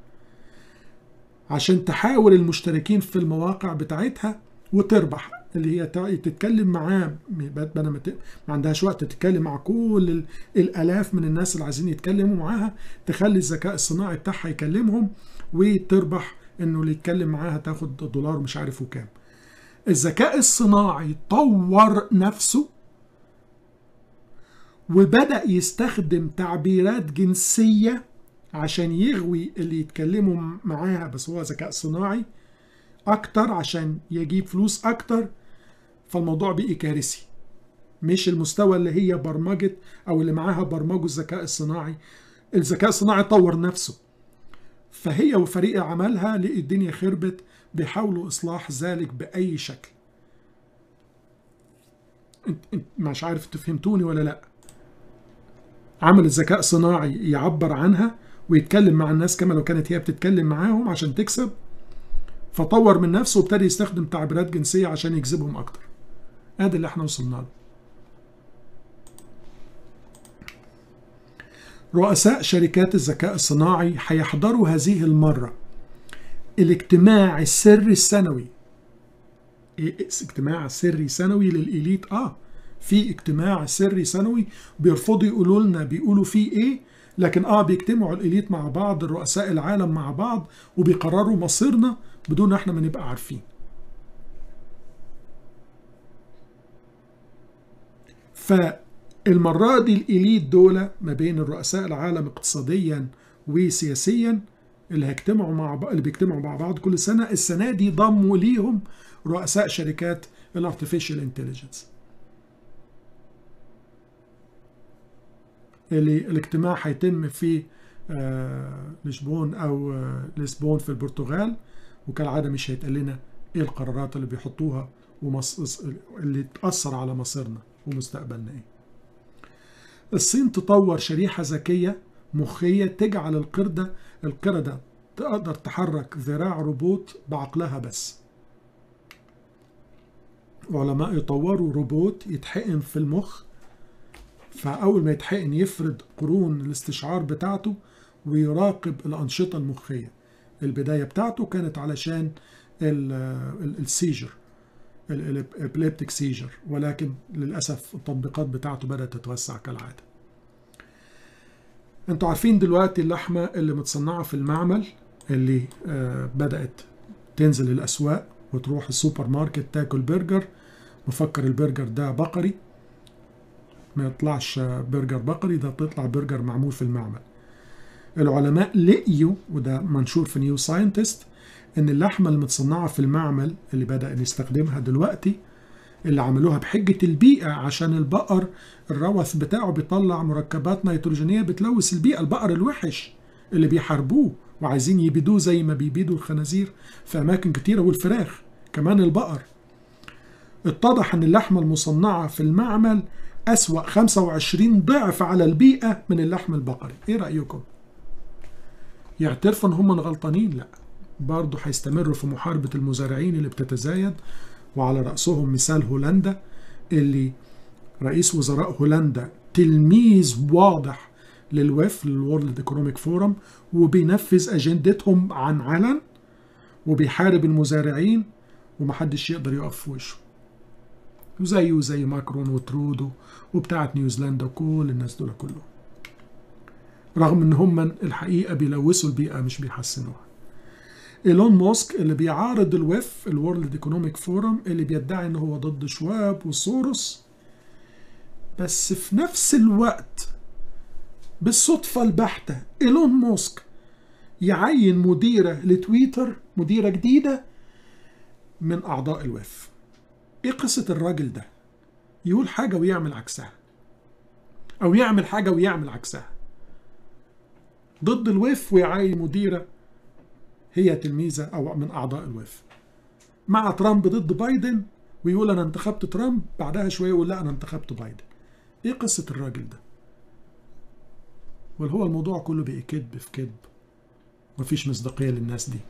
S1: عشان تحاول المشتركين في المواقع بتاعتها وتربح اللي هي تتكلم معاه بدل ما ما عندهاش وقت تتكلم مع كل الالاف من الناس اللي عايزين يتكلموا معاها تخلي الذكاء الصناعي بتاعها يكلمهم وتربح انه اللي يتكلم معاها تاخد دولار مش عارف وكام الذكاء الصناعي طور نفسه وبدأ يستخدم تعبيرات جنسية عشان يغوي اللي يتكلموا معاها بس هو ذكاء صناعي أكتر عشان يجيب فلوس أكتر فالموضوع بقي كارثي مش المستوى اللي هي برمجت أو اللي معاها برمجوا الذكاء الصناعي الذكاء الصناعي طور نفسه فهي وفريق عملها لقي الدنيا خربت بيحاولوا إصلاح ذلك بأي شكل مش عارف تفهمتوني ولا لأ عمل الذكاء صناعي يعبر عنها ويتكلم مع الناس كما لو كانت هي بتتكلم معاهم عشان تكسب فطور من نفسه وابتدى يستخدم تعبيرات جنسية عشان يجذبهم أكتر هذا اللي احنا وصلنا له رؤساء شركات الذكاء الصناعي هيحضروا هذه المرة الاجتماع السري السنوي اجتماع سري سنوي للإليت اه في اجتماع سري سنوي بيرفضوا يقولوا لنا بيقولوا فيه ايه لكن اه بيجتمعوا الاليت مع بعض الرؤساء العالم مع بعض وبيقرروا مصيرنا بدون احنا ما نبقى عارفين فالمرة دي الإليت دول ما بين الرؤساء العالم اقتصاديا وسياسيا اللي هيجتمعوا مع بعض اللي بيجتمعوا مع بعض كل سنة السنة دي ضموا ليهم رؤساء شركات الارتفيشال انتليجنس اللي الاجتماع هيتم في لشبون او لشبون في البرتغال وكالعاده مش هيتقال لنا ايه القرارات اللي بيحطوها ومص... اللي تاثر على مصيرنا ومستقبلنا ايه الصين تطور شريحه ذكيه مخيه تجعل القرده القرده تقدر تحرك ذراع روبوت بعقلها بس علماء يطوروا روبوت يتحقن في المخ فأول ما يتحقن يفرد قرون الاستشعار بتاعته ويراقب الأنشطة المخية البداية بتاعته كانت علشان السيجر الابليبتيك سيجر ولكن للأسف التطبيقات بتاعته بدأت تتوسع كالعادة انتوا عارفين دلوقتي اللحمة اللي متصنعة في المعمل اللي بدأت تنزل الأسواق وتروح السوبر ماركت تاكل برجر مفكر البرجر ده بقري ما يطلعش برجر بقري ده تطلع برجر معمول في المعمل العلماء لقيوا وده منشور في نيو ساينتست ان اللحمه المتصنعه في المعمل اللي بدا نستخدمها دلوقتي اللي عملوها بحجه البيئه عشان البقر الروث بتاعه بيطلع مركبات نيتروجينيه بتلوث البيئه البقر الوحش اللي بيحاربوه وعايزين يبيدوه زي ما بيبيدوا الخنازير في اماكن كتيره والفراخ كمان البقر اتضح ان اللحمه المصنعه في المعمل أسوأ 25 ضعف على البيئة من اللحم البقري إيه رأيكم؟ يعترفوا ان هم غلطانين لا برضه هيستمروا في محاربة المزارعين اللي بتتزايد وعلى رأسهم مثال هولندا اللي رئيس وزراء هولندا تلميذ واضح للوف للورلد ايكونوميك فورم وبينفذ اجندتهم عن علن وبيحارب المزارعين ومحدش يقدر يقف في وشه وزيه زي ماكرون وترودو وبتاعت نيوزيلندا وكل الناس دول كلهم رغم ان هم الحقيقه بيلوثوا البيئه مش بيحسنوها ايلون ماسك اللي بيعارض الويف الورلد ايكونوميك فورم اللي بيدعي ان هو ضد شواب وسوروس بس في نفس الوقت بالصدفه البحته ايلون ماسك يعين مديره لتويتر مديره جديده من اعضاء الويف ايه قصه الراجل ده يقول حاجه ويعمل عكسها او يعمل حاجه ويعمل عكسها ضد الويف ويعين مديره هي تلميذه او من اعضاء الويف مع ترامب ضد بايدن ويقول انا انتخبت ترامب بعدها شويه يقول لا انا انتخبت بايدن ايه قصه الراجل ده ولا هو الموضوع كله بقى كذب في كذب مفيش مصداقيه للناس دي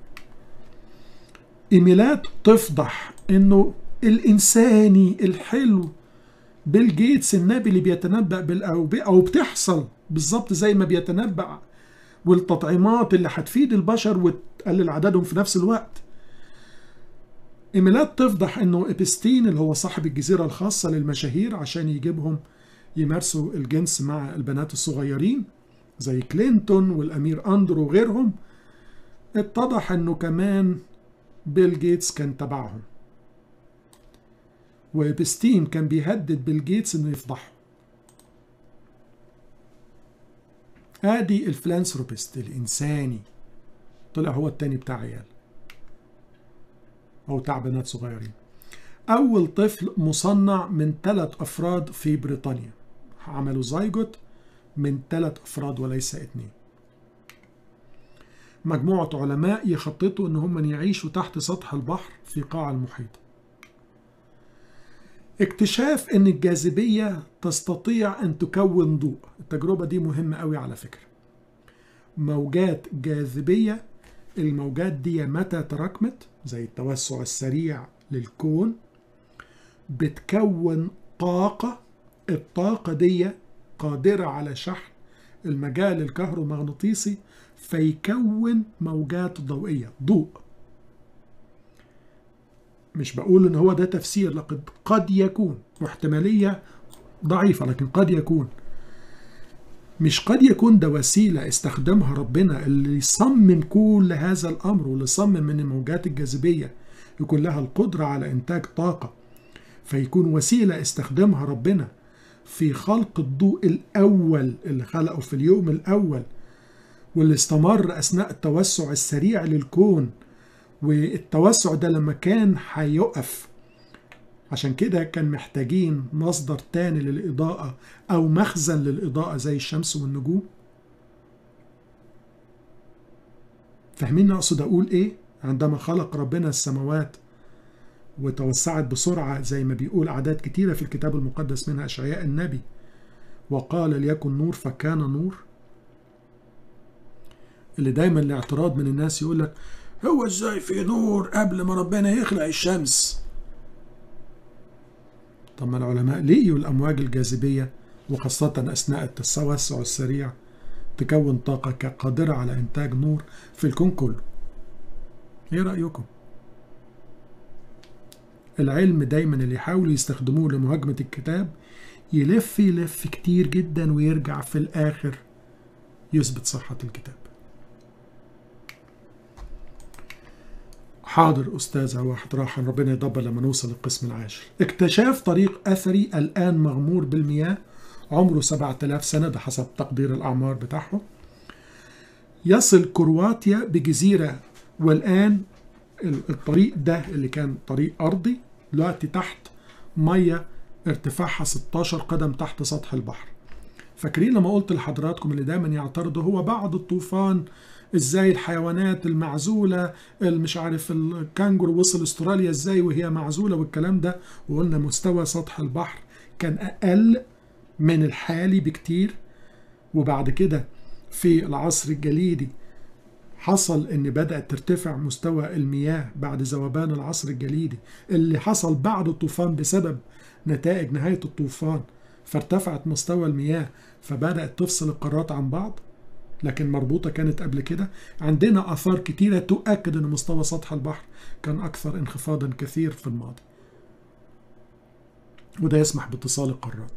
S1: ايميلات تفضح انه الانساني الحلو بيل جيتس النبي اللي بيتنبأ بالأوبئة أو بتحصل بالظبط زي ما بيتنبأ والتطعيمات اللي هتفيد البشر وتقلل عددهم في نفس الوقت ايميلات تفضح انه ابستين اللي هو صاحب الجزيرة الخاصة للمشاهير عشان يجيبهم يمارسوا الجنس مع البنات الصغيرين زي كلينتون والامير اندرو وغيرهم اتضح انه كمان بيل جيتس كان تبعهم وابستين كان بيهدد بيل جيتس انه يفضحه ادي الفلانثروبست الانساني طلع هو التاني بتاع عيال او بتاع بنات صغيرين اول طفل مصنع من ثلاث افراد في بريطانيا عملوا زايجوت من ثلاث افراد وليس اثنين مجموعة علماء يخططوا ان هم يعيشوا تحت سطح البحر في قاع المحيط اكتشاف ان الجاذبية تستطيع ان تكون ضوء التجربة دي مهمة قوي على فكرة موجات جاذبية الموجات دي متى تراكمت زي التوسع السريع للكون بتكون طاقة الطاقة دي قادرة على شحن المجال الكهرومغناطيسي فيكون موجات ضوئية ضوء مش بقول ان هو ده تفسير لقد قد يكون واحتمالية ضعيفة لكن قد يكون مش قد يكون ده وسيلة استخدمها ربنا اللي يصمم كل هذا الأمر واللي صمم من الموجات الجاذبية يكون لها القدرة على إنتاج طاقة فيكون وسيلة استخدمها ربنا في خلق الضوء الأول اللي خلقه في اليوم الأول واللي استمر أثناء التوسع السريع للكون والتوسع ده لما كان هيقف عشان كده كان محتاجين مصدر تاني للإضاءة أو مخزن للإضاءة زي الشمس والنجوم فاهمين أقصد أقول إيه؟ عندما خلق ربنا السماوات وتوسعت بسرعة زي ما بيقول أعداد كتيرة في الكتاب المقدس منها أشعياء النبي وقال ليكن نور فكان نور اللي دايما الاعتراض من الناس يقول لك هو ازاي في نور قبل ما ربنا يخلق الشمس طب ما العلماء لقيوا الامواج الجاذبيه وخاصه اثناء التوسع السريع تكون طاقه قادره على انتاج نور في الكون كله ايه رايكم العلم دايما اللي يحاولوا يستخدموه لمهاجمه الكتاب يلف يلف كتير جدا ويرجع في الاخر يثبت صحه الكتاب حاضر أستاذ واحد راح ربنا يدبر لما نوصل للقسم العاشر اكتشاف طريق أثري الآن مغمور بالمياه عمره 7000 سنة ده حسب تقدير الأعمار بتاعهم يصل كرواتيا بجزيرة والآن الطريق ده اللي كان طريق أرضي دلوقتي تحت مية ارتفاعها 16 قدم تحت سطح البحر فاكرين لما قلت لحضراتكم اللي دايما يعترضوا هو بعد الطوفان ازاي الحيوانات المعزولة مش عارف الكانجرو وصل استراليا ازاي وهي معزولة والكلام ده وقلنا مستوى سطح البحر كان اقل من الحالي بكتير وبعد كده في العصر الجليدي حصل ان بدأت ترتفع مستوى المياه بعد ذوبان العصر الجليدي اللي حصل بعد الطوفان بسبب نتائج نهاية الطوفان فارتفعت مستوى المياه فبدأت تفصل القارات عن بعض لكن مربوطة كانت قبل كده عندنا آثار كتيرة تؤكد أن مستوى سطح البحر كان أكثر انخفاضا كثير في الماضي وده يسمح باتصال القارات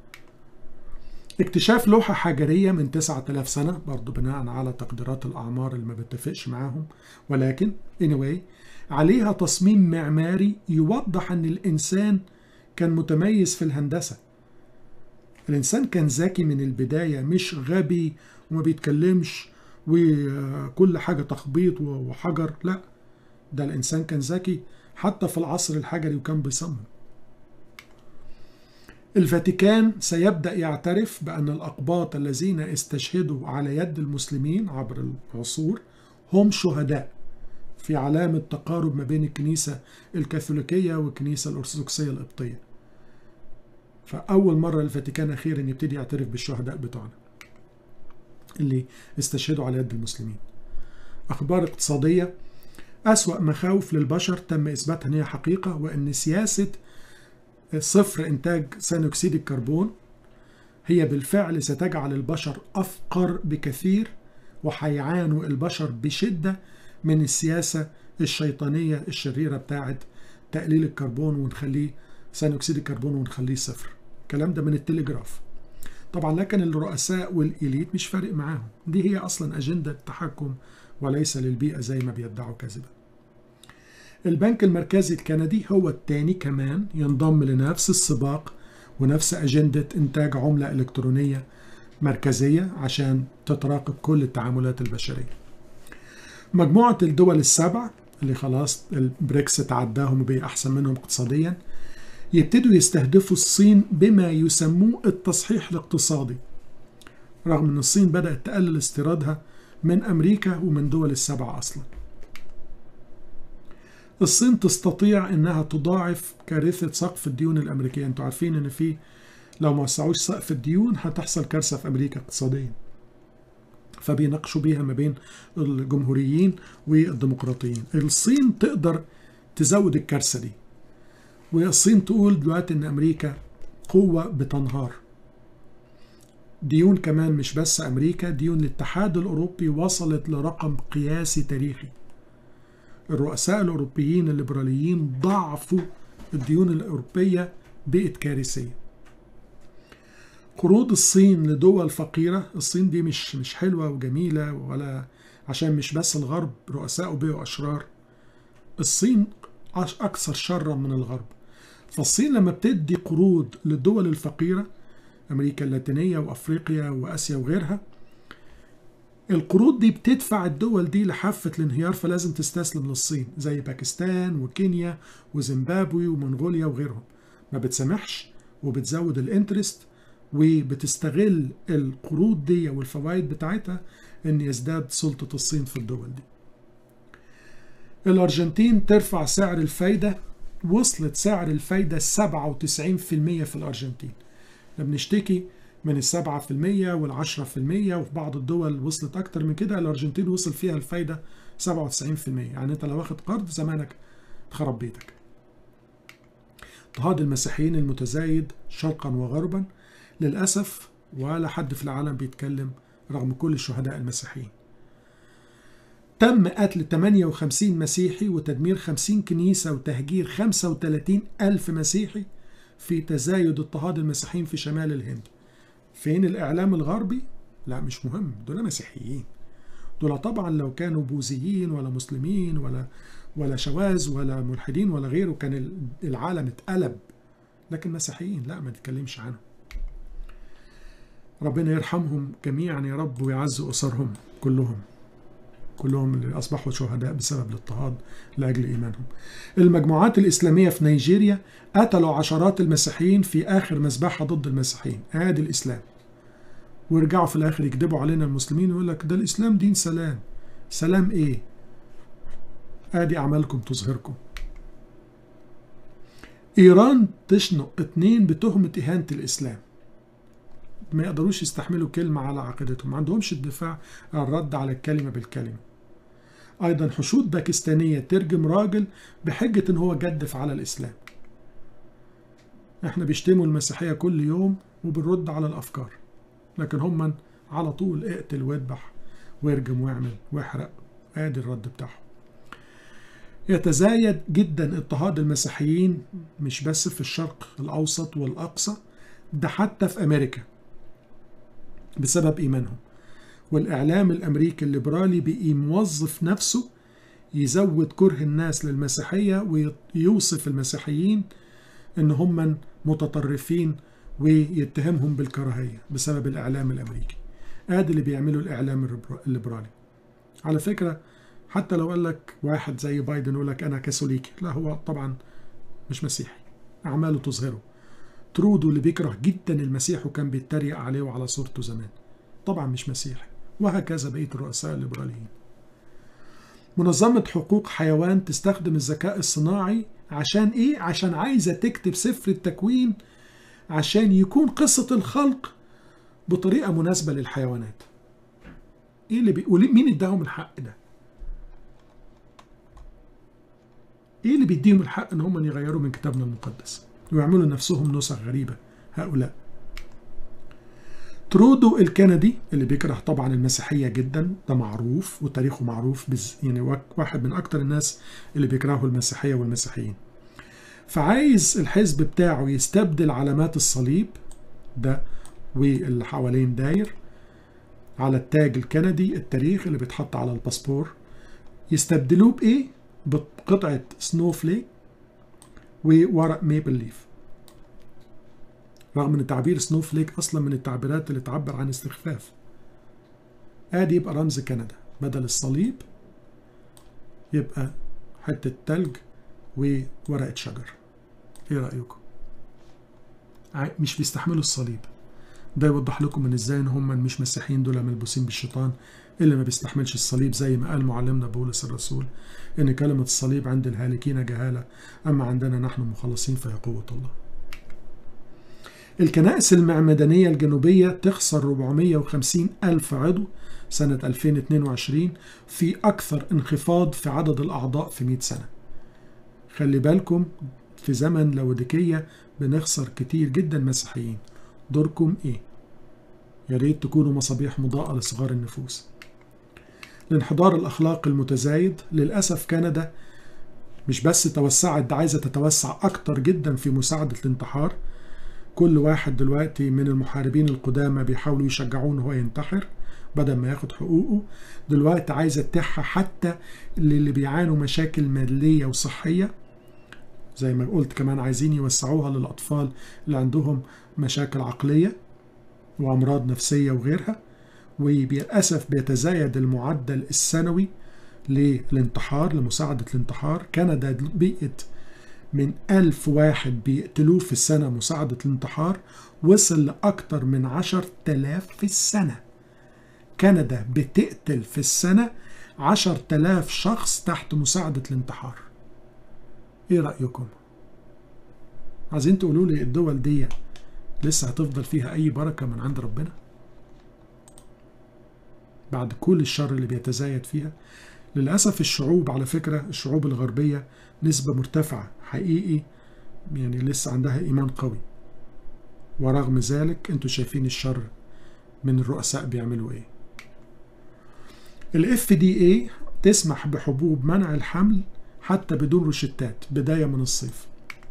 S1: اكتشاف لوحة حجرية من 9000 سنة برضو بناء على تقديرات الأعمار اللي ما بتفقش معاهم ولكن anyway عليها تصميم معماري يوضح أن الإنسان كان متميز في الهندسة الإنسان كان ذكي من البداية مش غبي وما بيتكلمش وكل حاجة تخبيط وحجر لا ده الإنسان كان ذكي حتى في العصر الحجري وكان بيصمم الفاتيكان سيبدأ يعترف بأن الأقباط الذين استشهدوا على يد المسلمين عبر العصور هم شهداء في علامة تقارب ما بين الكنيسة الكاثوليكية والكنيسة الأرثوذكسية القبطية فأول مرة الفاتيكان أخيرا يبتدي يعترف بالشهداء بتوعنا اللي استشهدوا على يد المسلمين أخبار اقتصادية أسوأ مخاوف للبشر تم إثباتها أن هي حقيقة وأن سياسة صفر إنتاج ثاني أكسيد الكربون هي بالفعل ستجعل البشر أفقر بكثير وحيعانوا البشر بشدة من السياسة الشيطانية الشريرة بتاعت تقليل الكربون ونخليه ثاني أكسيد الكربون ونخليه صفر الكلام ده من التليجراف طبعا لكن الرؤساء والإليت مش فارق معاهم دي هي أصلا أجندة تحكم وليس للبيئة زي ما بيدعوا كذبا البنك المركزي الكندي هو الثاني كمان ينضم لنفس السباق ونفس أجندة إنتاج عملة إلكترونية مركزية عشان تتراقب كل التعاملات البشرية مجموعة الدول السبع اللي خلاص البريكس تعداهم وبقي أحسن منهم اقتصاديا يبتدوا يستهدفوا الصين بما يسموه التصحيح الاقتصادي رغم ان الصين بدأت تقلل استيرادها من أمريكا ومن دول السبعة أصلا الصين تستطيع انها تضاعف كارثة سقف الديون الأمريكية انتوا عارفين ان في لو ما وسعوش سقف الديون هتحصل كارثة في أمريكا اقتصاديا فبيناقشوا بيها ما بين الجمهوريين والديمقراطيين الصين تقدر تزود الكارثة دي والصين تقول دلوقتي ان امريكا قوة بتنهار ديون كمان مش بس امريكا ديون الاتحاد الاوروبي وصلت لرقم قياسي تاريخي الرؤساء الاوروبيين الليبراليين ضعفوا الديون الاوروبيه بقت كارثيه قروض الصين لدول فقيره الصين دي مش مش حلوه وجميله ولا عشان مش بس الغرب رؤساء بقوا اشرار الصين اكثر شرا من الغرب فالصين لما بتدي قروض للدول الفقيره امريكا اللاتينيه وافريقيا واسيا وغيرها القروض دي بتدفع الدول دي لحافة الانهيار فلازم تستسلم للصين زي باكستان وكينيا وزيمبابوي ومنغوليا وغيرهم ما بتسامحش وبتزود الانترست وبتستغل القروض دي والفوائد بتاعتها ان يزداد سلطة الصين في الدول دي الأرجنتين ترفع سعر الفايدة وصلت سعر الفايدة 97% في الأرجنتين احنا بنشتكي من السبعة في المية والعشرة في المية وفي بعض الدول وصلت أكتر من كده الأرجنتين وصل فيها الفايدة سبعة وتسعين في المية يعني أنت لو واخد قرض زمانك خرب بيتك اضطهاد المسيحيين المتزايد شرقا وغربا للأسف ولا حد في العالم بيتكلم رغم كل الشهداء المسيحيين تم قتل 58 مسيحي وتدمير 50 كنيسة وتهجير 35 ألف مسيحي في تزايد اضطهاد المسيحيين في شمال الهند فين الإعلام الغربي؟ لا مش مهم دول مسيحيين دول طبعا لو كانوا بوذيين ولا مسلمين ولا ولا شواذ ولا ملحدين ولا غيره كان العالم اتقلب لكن مسيحيين لا ما نتكلمش عنهم ربنا يرحمهم جميعا يا رب ويعز أسرهم كلهم كلهم اللي أصبحوا شهداء بسبب الاضطهاد لأجل إيمانهم المجموعات الإسلامية في نيجيريا قتلوا عشرات المسيحيين في آخر مذبحة ضد المسيحيين آدي الإسلام ويرجعوا في الآخر يكذبوا علينا المسلمين ويقول لك ده الإسلام دين سلام سلام إيه آدي أعمالكم تظهركم إيران تشنق اتنين بتهمة إهانة الإسلام ما يقدروش يستحملوا كلمة على عقيدتهم ما عندهمش الدفاع الرد على الكلمة بالكلمة أيضا حشود باكستانية ترجم راجل بحجة إن هو جدف على الإسلام إحنا بيشتموا المسيحية كل يوم وبنرد على الأفكار لكن هم على طول اقتل واذبح وارجم واعمل واحرق ادي الرد بتاعهم يتزايد جدا اضطهاد المسيحيين مش بس في الشرق الاوسط والاقصى ده حتى في امريكا بسبب ايمانهم والاعلام الامريكي الليبرالي بقي موظف نفسه يزود كره الناس للمسيحيه ويوصف المسيحيين ان هم متطرفين ويتهمهم بالكراهيه بسبب الاعلام الامريكي ادي اللي بيعمله الاعلام الليبرالي على فكره حتى لو قال لك واحد زي بايدن يقول لك انا كاثوليكي لا هو طبعا مش مسيحي اعماله تظهره ترودو اللي بيكره جدا المسيح وكان بيتريق عليه وعلى صورته زمان طبعا مش مسيحي وهكذا بقيه الرؤساء الليبراليين منظمة حقوق حيوان تستخدم الذكاء الصناعي عشان ايه؟ عشان عايزة تكتب سفر التكوين عشان يكون قصة الخلق بطريقة مناسبة للحيوانات ايه اللي بيقول مين اداهم الحق ده ايه اللي بيديهم الحق ان هم يغيروا من كتابنا المقدس ويعملوا نفسهم نسخ غريبة هؤلاء ترودو الكندي اللي بيكره طبعا المسيحية جدا ده معروف وتاريخه معروف بز يعني واحد من أكتر الناس اللي بيكرهوا المسيحية والمسيحيين فعايز الحزب بتاعه يستبدل علامات الصليب ده واللي حوالين داير على التاج الكندي التاريخ اللي بيتحط على الباسبور يستبدلوه بإيه؟ بقطعة سنوفليك وورق ميبل ليف رغم ان تعبير سنوفليك اصلا من التعبيرات اللي تعبر عن استخفاف ادي يبقى رمز كندا بدل الصليب يبقى حتة تلج وورقة شجر ايه رأيكم مش بيستحملوا الصليب ده يوضح لكم ان ازاي ان هم مش مسيحيين دول ملبوسين بالشيطان اللي ما بيستحملش الصليب زي ما قال معلمنا بولس الرسول ان كلمة الصليب عند الهالكين جهالة اما عندنا نحن مخلصين فهي قوة الله الكنائس المعمدانية الجنوبية تخسر 450 ألف عضو سنة 2022 في أكثر انخفاض في عدد الأعضاء في 100 سنة خلي بالكم في زمن لوديكية بنخسر كتير جدا مسيحيين دوركم ايه يا ريت تكونوا مصابيح مضاءة لصغار النفوس الانحدار الأخلاقي المتزايد للأسف كندا مش بس توسعت ده عايزة تتوسع أكتر جدا في مساعدة الانتحار كل واحد دلوقتي من المحاربين القدامى بيحاولوا يشجعوه ان هو ينتحر بدل ما ياخد حقوقه دلوقتي عايزه تتيحها حتى للي بيعانوا مشاكل ماليه وصحيه زي ما قلت كمان عايزين يوسعوها للاطفال اللي عندهم مشاكل عقليه وامراض نفسيه وغيرها وللاسف بيتزايد المعدل السنوي للانتحار لمساعده الانتحار كندا بقت من ألف واحد بيقتلوه في السنة مساعدة الانتحار وصل لأكتر من عشر تلاف في السنة كندا بتقتل في السنة عشر تلاف شخص تحت مساعدة الانتحار ايه رأيكم عايزين تقولوا لي الدول دي لسه هتفضل فيها أي بركة من عند ربنا بعد كل الشر اللي بيتزايد فيها للأسف الشعوب على فكرة الشعوب الغربية نسبة مرتفعة حقيقي يعني لسه عندها إيمان قوي ورغم ذلك انتوا شايفين الشر من الرؤساء بيعملوا ايه الاف دي اي تسمح بحبوب منع الحمل حتى بدون روشتات بداية من الصيف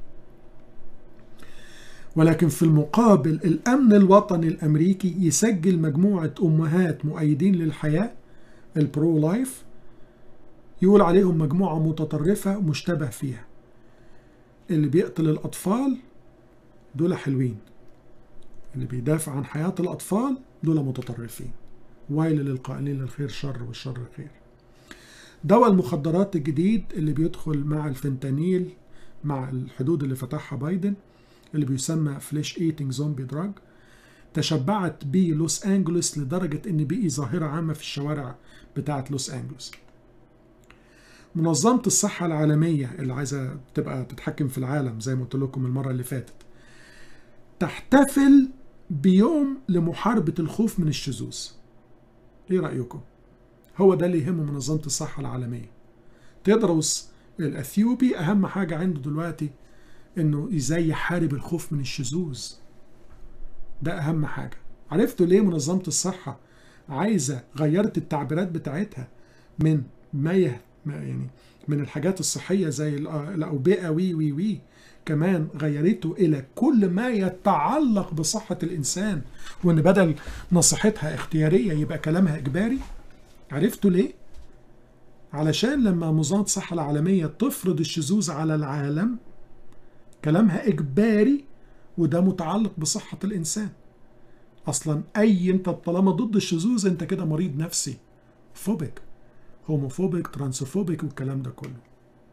S1: ولكن في المقابل الأمن الوطني الأمريكي يسجل مجموعة أمهات مؤيدين للحياة البرو لايف يقول عليهم مجموعة متطرفة مشتبه فيها اللي بيقتل الأطفال دول حلوين اللي بيدافع عن حياة الأطفال دول متطرفين ويل للقائلين للخير شر والشر خير دواء المخدرات الجديد اللي بيدخل مع الفنتانيل مع الحدود اللي فتحها بايدن اللي بيسمى فليش ايتنج زومبي دراج تشبعت بيه لوس انجلوس لدرجة ان بقي ظاهرة عامة في الشوارع بتاعة لوس انجلوس منظمة الصحة العالمية اللي عايزة تبقى تتحكم في العالم زي ما قلت لكم المرة اللي فاتت تحتفل بيوم لمحاربة الخوف من الشذوذ ايه رأيكم؟ هو ده اللي يهمه منظمة الصحة العالمية تدرس الأثيوبي أهم حاجة عنده دلوقتي إنه إزاي يحارب الخوف من الشذوذ ده أهم حاجة عرفتوا ليه منظمة الصحة عايزة غيرت التعبيرات بتاعتها من ما يعني من الحاجات الصحية زي الأوبئة وي وي وي كمان غيرته إلى كل ما يتعلق بصحة الإنسان وإن بدل نصيحتها اختيارية يبقى كلامها إجباري عرفتوا ليه؟ علشان لما منظمة الصحة العالمية تفرض الشذوذ على العالم كلامها إجباري وده متعلق بصحة الإنسان أصلا أي أنت طالما ضد الشذوذ أنت كده مريض نفسي فوبيك هوموفوبيك ترانسفوبيك والكلام ده كله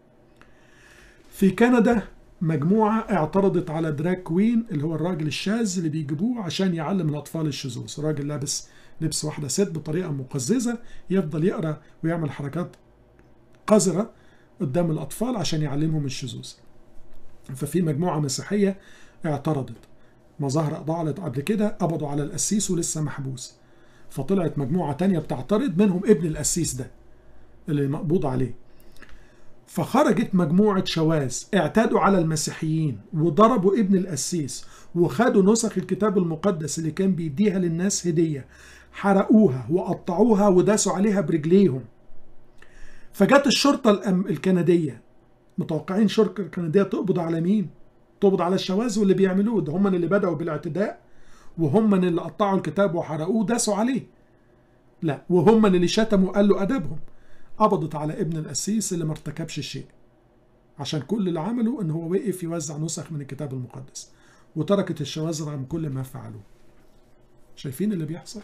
S1: في كندا مجموعة اعترضت على دراك كوين اللي هو الراجل الشاذ اللي بيجيبوه عشان يعلم الأطفال الشذوذ راجل لابس لبس واحدة ست بطريقة مقززة يفضل يقرأ ويعمل حركات قذرة قدام الأطفال عشان يعلمهم الشذوذ ففي مجموعة مسيحية اعترضت مظاهرة ضاعت قبل كده قبضوا على القسيس ولسه محبوس فطلعت مجموعة تانية بتعترض منهم ابن القسيس ده اللي مقبوض عليه فخرجت مجموعة شواذ اعتادوا على المسيحيين وضربوا ابن القسيس وخدوا نسخ الكتاب المقدس اللي كان بيديها للناس هدية حرقوها وقطعوها وداسوا عليها برجليهم فجت الشرطة الكندية متوقعين الشرطة الكندية تقبض على مين؟ تقبض على الشواذ واللي بيعملوه ده هم اللي بدأوا بالاعتداء وهم اللي قطعوا الكتاب وحرقوه داسوا عليه لا وهم اللي شتموا قالوا أدبهم قبضت على ابن القسيس اللي ما ارتكبش شيء عشان كل اللي عمله ان هو وقف يوزع نسخ من الكتاب المقدس وتركت الشواذ رغم كل ما فعلوه شايفين اللي بيحصل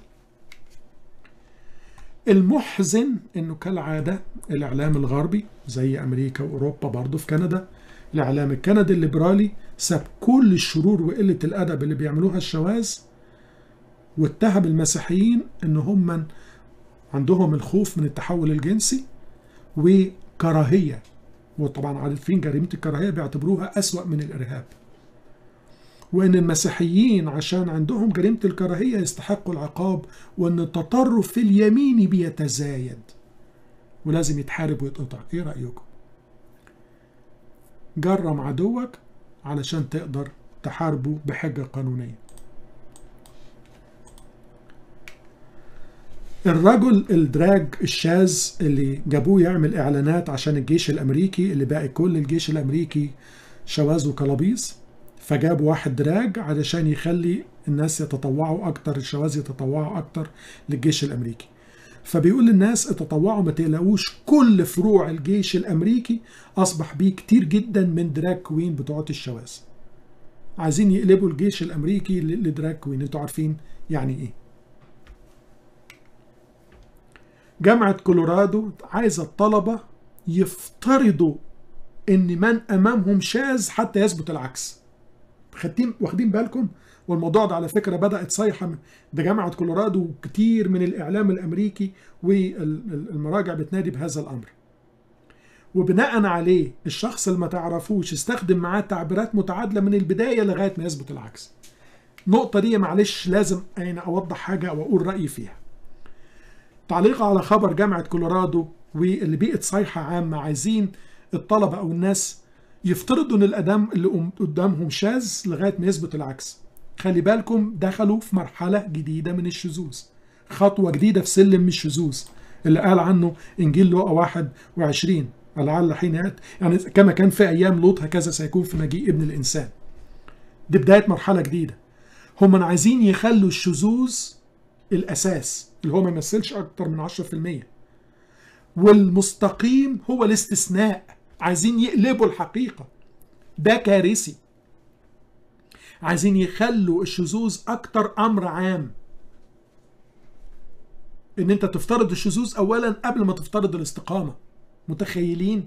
S1: المحزن انه كالعادة الاعلام الغربي زي امريكا واوروبا برضه في كندا الاعلام الكندي الليبرالي ساب كل الشرور وقلة الادب اللي بيعملوها الشواذ واتهم المسيحيين ان هم عندهم الخوف من التحول الجنسي وكراهية وطبعا عارفين جريمة الكراهية بيعتبروها أسوأ من الإرهاب وأن المسيحيين عشان عندهم جريمة الكراهية يستحقوا العقاب وأن التطرف اليميني بيتزايد ولازم يتحارب ويتقطع إيه رأيكم؟ جرم عدوك علشان تقدر تحاربه بحجة قانونية الرجل الدراج الشاذ اللي جابوه يعمل اعلانات عشان الجيش الامريكي اللي باقي كل الجيش الامريكي شواذ وكلابيز فجابوا واحد دراج علشان يخلي الناس يتطوعوا اكتر الشواذ يتطوعوا اكتر للجيش الامريكي فبيقول للناس اتطوعوا ما تقلقوش كل فروع الجيش الامريكي اصبح بيه كتير جدا من دراج كوين بتوعات الشواذ عايزين يقلبوا الجيش الامريكي لدراج كوين انتوا عارفين يعني ايه جامعة كولورادو عايزة الطلبة يفترضوا ان من امامهم شاذ حتى يثبت العكس خدين واخدين بالكم والموضوع ده على فكره بدات صيحه ده جامعه كولورادو وكتير من الاعلام الامريكي والمراجع بتنادي بهذا الامر وبناء عليه الشخص اللي ما تعرفوش استخدم معاه تعبيرات متعادله من البدايه لغايه ما يثبت العكس النقطة دي معلش لازم يعني أوضح حاجة أو أقول رأيي فيها تعليق على خبر جامعة كولورادو واللي بقت صيحة عامة عايزين الطلبة أو الناس يفترضوا إن الأدم اللي قدامهم شاذ لغاية ما يثبت العكس خلي بالكم دخلوا في مرحلة جديدة من الشذوذ خطوة جديدة في سلم الشذوذ اللي قال عنه إنجيل لوقا 21 لعل حين يأتي يعني كما كان في أيام لوط هكذا سيكون في مجيء ابن الإنسان دي بداية مرحلة جديدة هم عايزين يخلوا الشذوذ الأساس اللي هو ما يمثلش أكتر من 10% والمستقيم هو الاستثناء عايزين يقلبوا الحقيقة ده كارثي عايزين يخلوا الشذوذ أكتر أمر عام إن أنت تفترض الشذوذ أولا قبل ما تفترض الاستقامة متخيلين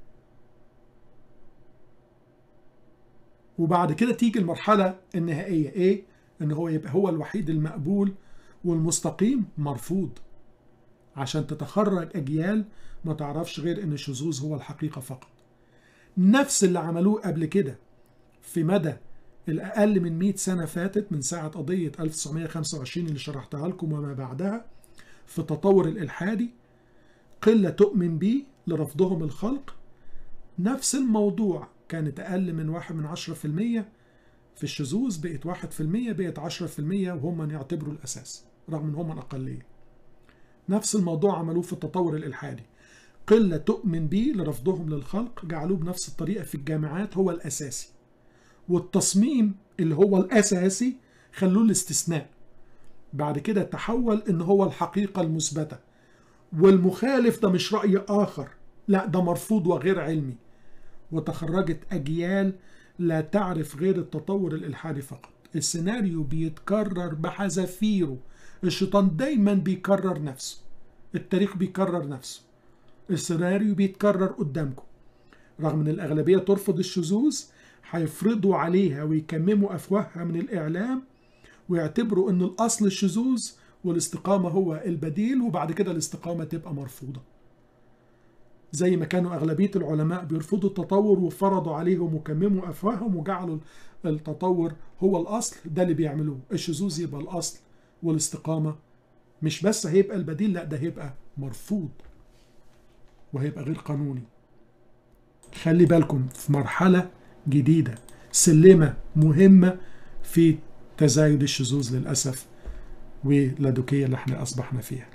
S1: وبعد كده تيجي المرحلة النهائية إيه؟ إن هو يبقى هو الوحيد المقبول والمستقيم مرفوض عشان تتخرج أجيال ما تعرفش غير إن الشذوذ هو الحقيقة فقط نفس اللي عملوه قبل كده في مدى الأقل من 100 سنة فاتت من ساعة قضية 1925 اللي شرحتها لكم وما بعدها في التطور الإلحادي قلة تؤمن به لرفضهم الخلق نفس الموضوع كانت أقل من واحد من عشرة في المية في الشذوذ بقت واحد في المية بقت عشرة في المية وهم من يعتبروا الأساس رغم أن هم أقلية نفس الموضوع عملوه في التطور الإلحادي قلة تؤمن به لرفضهم للخلق جعلوه بنفس الطريقة في الجامعات هو الأساسي والتصميم اللي هو الأساسي خلوه الاستثناء بعد كده تحول ان هو الحقيقة المثبتة والمخالف ده مش رأي آخر لا ده مرفوض وغير علمي وتخرجت أجيال لا تعرف غير التطور الإلحادي فقط السيناريو بيتكرر بحذافيره الشيطان دايما بيكرر نفسه التاريخ بيكرر نفسه السيناريو بيتكرر قدامكم رغم ان الأغلبية ترفض الشذوذ هيفرضوا عليها ويكمموا أفواهها من الإعلام ويعتبروا ان الأصل الشذوذ والاستقامة هو البديل وبعد كده الاستقامة تبقى مرفوضة زي ما كانوا أغلبية العلماء بيرفضوا التطور وفرضوا عليهم وكمموا أفواههم وجعلوا التطور هو الأصل ده اللي بيعملوه الشذوذ يبقى الأصل والاستقامة مش بس هيبقى البديل لا ده هيبقى مرفوض وهيبقى غير قانوني خلي بالكم في مرحلة جديدة سلمة مهمة في تزايد الشذوذ للأسف واللادوكية اللي احنا أصبحنا فيها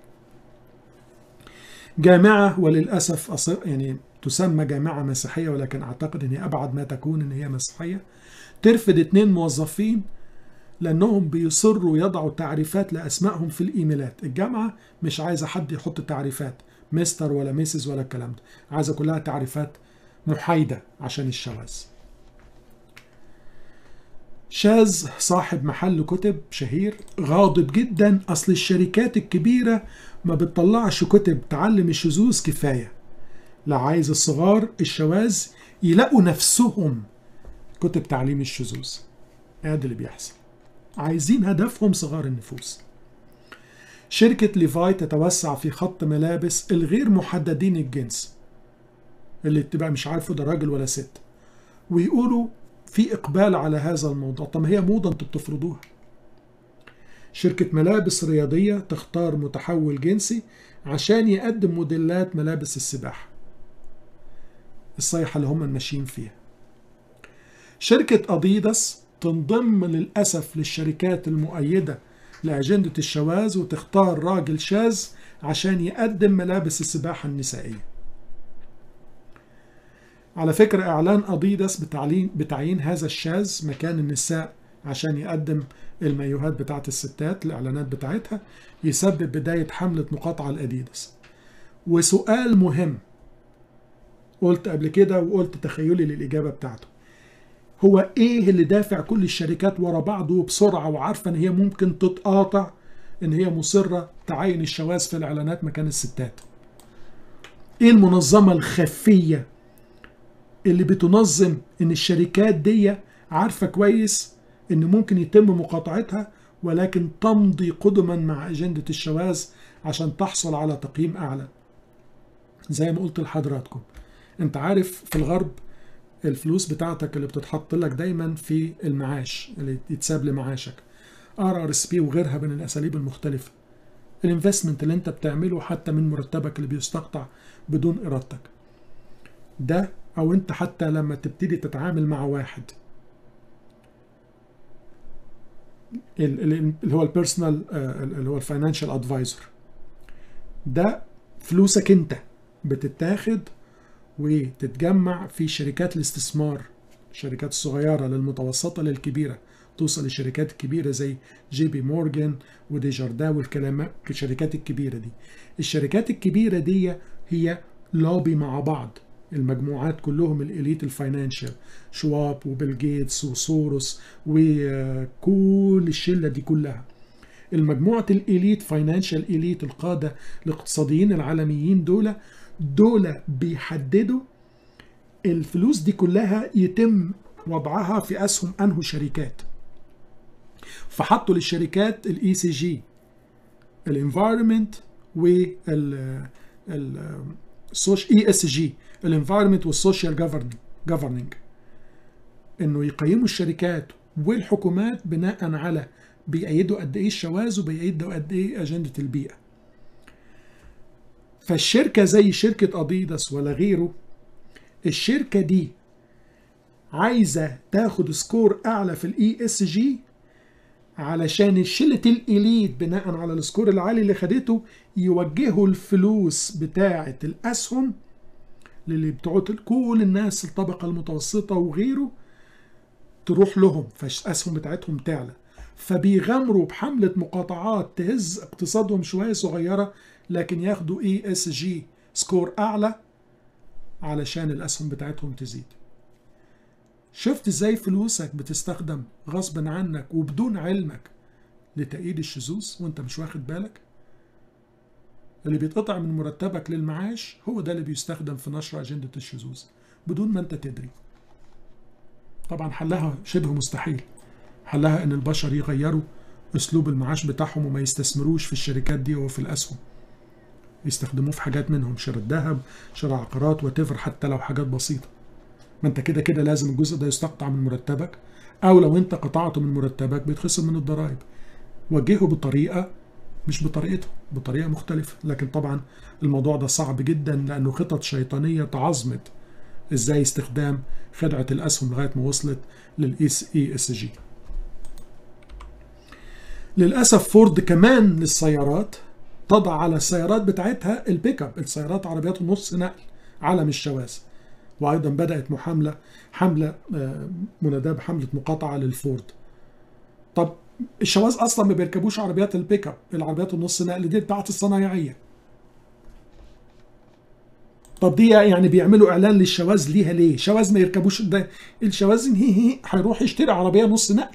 S1: جامعة وللأسف أصر يعني تسمى جامعة مسيحية ولكن أعتقد أن هي أبعد ما تكون أن هي مسيحية ترفض اتنين موظفين لأنهم بيصروا يضعوا تعريفات لأسمائهم في الإيميلات الجامعة مش عايزة حد يحط تعريفات مستر ولا ميسز ولا الكلام ده عايزة كلها تعريفات محايدة عشان الشواذ شاذ صاحب محل كتب شهير غاضب جدا اصل الشركات الكبيره ما بتطلعش كتب تعلم الشذوذ كفايه لا عايز الصغار الشواذ يلاقوا نفسهم كتب تعليم الشذوذ ادي اللي بيحصل عايزين هدفهم صغار النفوس شركة ليفاي تتوسع في خط ملابس الغير محددين الجنس اللي تبقى مش عارفه ده راجل ولا ست ويقولوا في إقبال على هذا الموضوع طب هي موضة أنتوا بتفرضوها شركة ملابس رياضية تختار متحول جنسي عشان يقدم موديلات ملابس السباحة الصيحة اللي هم ماشيين فيها شركة أديداس تنضم للأسف للشركات المؤيدة لأجندة الشواذ وتختار راجل شاذ عشان يقدم ملابس السباحة النسائية على فكرة إعلان أديداس بتعلين بتعيين هذا الشاذ مكان النساء عشان يقدم المايوهات بتاعت الستات الإعلانات بتاعتها يسبب بداية حملة مقاطعة لأديداس وسؤال مهم قلت قبل كده وقلت تخيلي للإجابة بتاعته هو إيه اللي دافع كل الشركات ورا بعض وبسرعة وعارفة إن هي ممكن تتقاطع إن هي مصرة تعين الشواذ في الإعلانات مكان الستات إيه المنظمة الخفية اللي بتنظم ان الشركات دي عارفه كويس ان ممكن يتم مقاطعتها ولكن تمضي قدما مع اجنده الشواذ عشان تحصل على تقييم اعلى زي ما قلت لحضراتكم انت عارف في الغرب الفلوس بتاعتك اللي بتتحط لك دايما في المعاش اللي يتساب لمعاشك ار ار اس بي وغيرها من الاساليب المختلفه الانفستمنت اللي انت بتعمله حتى من مرتبك اللي بيستقطع بدون ارادتك ده او انت حتى لما تبتدي تتعامل مع واحد اللي هو البيرسونال اللي هو الفاينانشال ادفايزر ده فلوسك انت بتتاخد وتتجمع في شركات الاستثمار الشركات الصغيره للمتوسطه للكبيره توصل للشركات الكبيره زي جي بي مورجان وديجاردا والكلام الشركات الكبيره دي الشركات الكبيره دي هي لوبي مع بعض المجموعات كلهم الاليت الفاينانشال شواب وبيل جيتس وسوروس وكل الشله دي كلها المجموعه الاليت فاينانشال اليت القاده الاقتصاديين العالميين دول دول بيحددوا الفلوس دي كلها يتم وضعها في اسهم انه شركات فحطوا للشركات الاي سي جي الانفايرمنت وال اي اس جي الانفايرمنت والسوشيال جفرننج انه يقيموا الشركات والحكومات بناء على بيأيدوا قد ايه الشواذ وبيأيدوا قد ايه اجنده البيئه فالشركه زي شركه اديداس ولا غيره الشركه دي عايزه تاخد سكور اعلى في الاي اس جي علشان شلة الإليت بناء على السكور العالي اللي خدته يوجهوا الفلوس بتاعة الأسهم للي بتوع كل الناس الطبقة المتوسطة وغيره تروح لهم فالأسهم بتاعتهم تعلى فبيغامروا بحملة مقاطعات تهز اقتصادهم شوية صغيرة لكن ياخدوا اي اس جي سكور أعلى علشان الأسهم بتاعتهم تزيد شفت ازاي فلوسك بتستخدم غصبا عنك وبدون علمك لتأييد الشذوذ وانت مش واخد بالك اللي بيتقطع من مرتبك للمعاش هو ده اللي بيستخدم في نشر أجندة الشذوذ بدون ما انت تدري طبعا حلها شبه مستحيل حلها ان البشر يغيروا اسلوب المعاش بتاعهم وما يستثمروش في الشركات دي وفي الاسهم يستخدموه في حاجات منهم شراء ذهب شراء عقارات وتفر حتى لو حاجات بسيطه ما انت كده كده لازم الجزء ده يستقطع من مرتبك او لو انت قطعته من مرتبك بيتخصم من الضرائب وجهه بطريقه مش بطريقته بطريقه مختلفه لكن طبعا الموضوع ده صعب جدا لانه خطط شيطانيه تعظمت ازاي استخدام خدعه الاسهم لغايه ما وصلت للاس اي اس جي للاسف فورد كمان للسيارات تضع على السيارات بتاعتها البيك اب السيارات عربيات النص نقل علم الشواذ وايضا بدات محامله حمله مناداه بحمله مقاطعه للفورد طب الشواذ اصلا ما بيركبوش عربيات البيك اب العربيات النص نقل دي بتاعت الصنايعيه طب دي يعني بيعملوا اعلان للشواذ ليها ليه شواذ ما يركبوش ده الشواذ هي هي هيروح يشتري عربيه نص نقل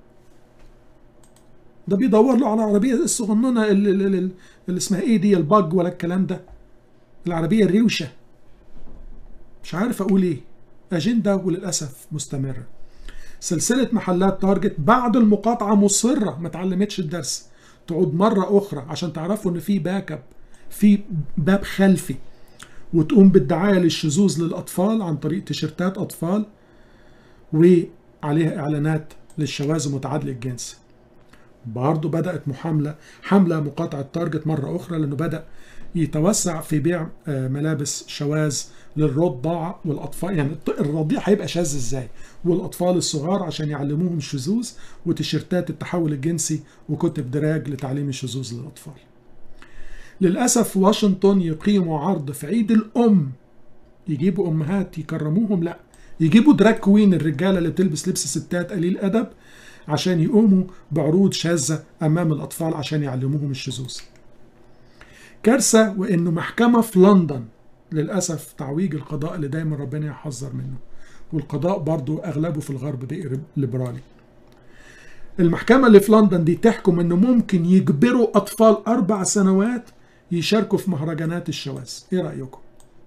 S1: ده بيدور له على عربيه الصغننه اللي, اللي, اللي اسمها ايه دي الباج ولا الكلام ده العربيه الروشه مش عارف اقول ايه اجنده وللاسف مستمره سلسله محلات تارجت بعد المقاطعه مصره ما اتعلمتش الدرس تعود مره اخرى عشان تعرفوا ان في باك اب في باب خلفي وتقوم بالدعايه للشذوذ للاطفال عن طريق تيشيرتات اطفال وعليها اعلانات للشواذ متعادله الجنس برضه بدات محامله حمله مقاطعه تارجت مره اخرى لانه بدا يتوسع في بيع ملابس شواذ للرضع والاطفال يعني الرضيع هيبقى شاذ ازاي والاطفال الصغار عشان يعلموهم الشذوذ وتيشيرتات التحول الجنسي وكتب دراج لتعليم الشذوذ للاطفال للاسف واشنطن يقيموا عرض في عيد الام يجيبوا امهات يكرموهم لا يجيبوا دراج كوين الرجاله اللي بتلبس لبس ستات قليل ادب عشان يقوموا بعروض شاذه امام الاطفال عشان يعلموهم الشذوذ كارثه وانه محكمه في لندن للاسف تعويج القضاء اللي دايما ربنا يحذر منه والقضاء برضو اغلبه في الغرب ده ليبرالي المحكمة اللي في لندن دي تحكم انه ممكن يجبروا اطفال اربع سنوات يشاركوا في مهرجانات الشواذ ايه رأيكم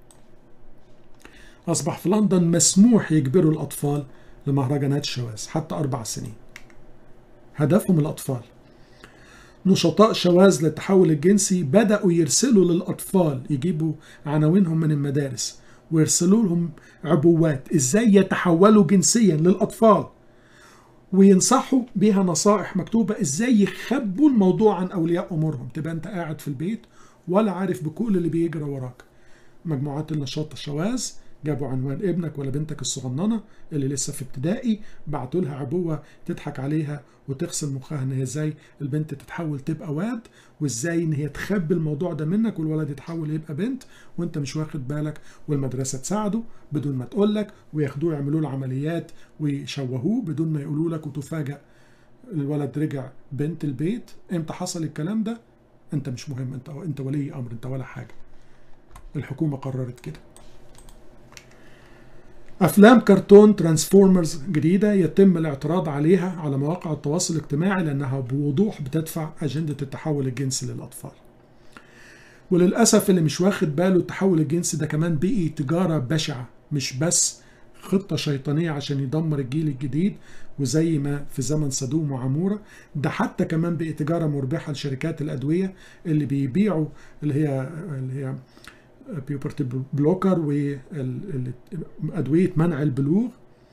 S1: اصبح في لندن مسموح يجبروا الاطفال لمهرجانات الشواذ حتى اربع سنين هدفهم الاطفال نشطاء شواذ للتحول الجنسي بدأوا يرسلوا للأطفال يجيبوا عناوينهم من المدارس ويرسلوا لهم عبوات ازاي يتحولوا جنسيا للأطفال وينصحوا بيها نصائح مكتوبة ازاي يخبوا الموضوع عن اولياء امورهم تبقى انت قاعد في البيت ولا عارف بكل اللي بيجرى وراك مجموعات النشاط الشواذ جابوا عنوان ابنك ولا بنتك الصغننه اللي لسه في ابتدائي بعتوا لها عبوه تضحك عليها وتغسل مخها ان هي ازاي البنت تتحول تبقى واد وازاي ان هي تخبي الموضوع ده منك والولد يتحول يبقى بنت وانت مش واخد بالك والمدرسه تساعده بدون ما تقول لك وياخدوه يعملوا له عمليات ويشوهوه بدون ما يقولوا لك وتفاجأ الولد رجع بنت البيت امتى حصل الكلام ده انت مش مهم انت انت ولي امر انت ولا حاجه الحكومه قررت كده افلام كرتون ترانسفورمرز جديده يتم الاعتراض عليها على مواقع التواصل الاجتماعي لانها بوضوح بتدفع اجنده التحول الجنسي للاطفال وللاسف اللي مش واخد باله التحول الجنسي ده كمان بقي تجاره بشعه مش بس خطه شيطانيه عشان يدمر الجيل الجديد وزي ما في زمن سدوم وعموره ده حتى كمان بقي تجاره مربحه لشركات الادويه اللي بيبيعوا اللي هي اللي هي بيوبرتي بلوكر وأدوية منع البلوغ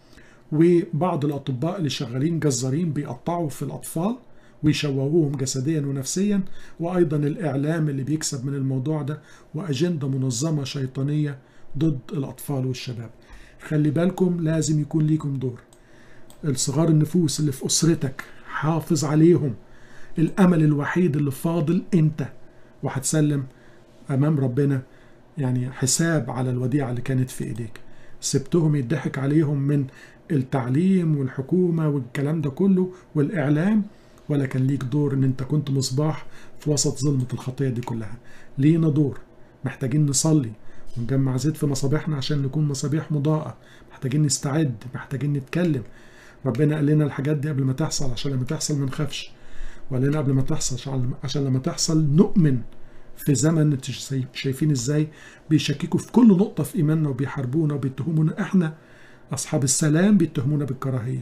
S1: وبعض الأطباء اللي شغالين جزارين بيقطعوا في الأطفال ويشوهوهم جسديا ونفسيا وأيضا الإعلام اللي بيكسب من الموضوع ده وأجندة منظمة شيطانية ضد الأطفال والشباب خلي بالكم لازم يكون ليكم دور الصغار النفوس اللي في أسرتك حافظ عليهم الأمل الوحيد اللي فاضل أنت وهتسلم أمام ربنا يعني حساب على الوديعة اللي كانت في إيديك سبتهم يضحك عليهم من التعليم والحكومة والكلام ده كله والإعلام ولا كان ليك دور إن أنت كنت مصباح في وسط ظلمة الخطية دي كلها لينا دور محتاجين نصلي ونجمع زيت في مصابيحنا عشان نكون مصابيح مضاءة محتاجين نستعد محتاجين نتكلم ربنا قال لنا الحاجات دي قبل ما تحصل عشان لما تحصل ما نخافش وقال لنا قبل ما تحصل عشان لما تحصل نؤمن في زمن شايفين ازاي بيشككوا في كل نقطة في إيماننا وبيحاربونا وبيتهمونا احنا أصحاب السلام بيتهمونا بالكراهية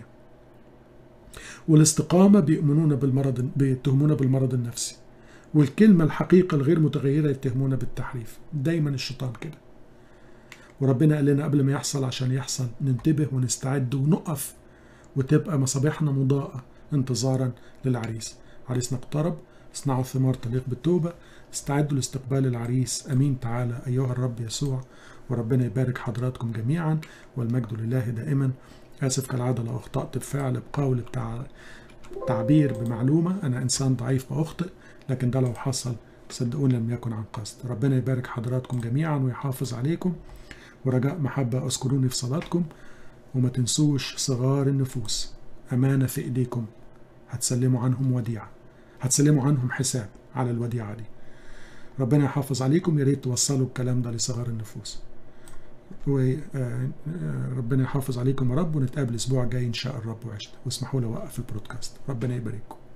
S1: والاستقامة بيؤمنونا بالمرض بيتهمونا بالمرض النفسي والكلمة الحقيقة الغير متغيرة يتهمونا بالتحريف دايما الشيطان كده وربنا قال لنا قبل ما يحصل عشان يحصل ننتبه ونستعد ونقف وتبقى مصابيحنا مضاءة انتظارا للعريس عريسنا اقترب اصنعوا ثمار تليق بالتوبة استعدوا لاستقبال العريس أمين تعالى أيها الرب يسوع وربنا يبارك حضراتكم جميعا والمجد لله دائما آسف كالعادة لو أخطأت بفعل بقول بتاع تعبير بمعلومة أنا إنسان ضعيف بأخطئ لكن ده لو حصل صدقوني لم يكن عن قصد ربنا يبارك حضراتكم جميعا ويحافظ عليكم ورجاء محبة أذكروني في صلاتكم وما تنسوش صغار النفوس أمانة في إيديكم هتسلموا عنهم وديعة هتسلموا عنهم حساب على الوديعة دي ربنا يحافظ عليكم يا ريت توصلوا الكلام ده لصغار النفوس وربنا يحافظ عليكم يا رب ونتقابل الاسبوع الجاي ان شاء الرب وعشنا واسمحوا لي اوقف البرودكاست ربنا يبارككم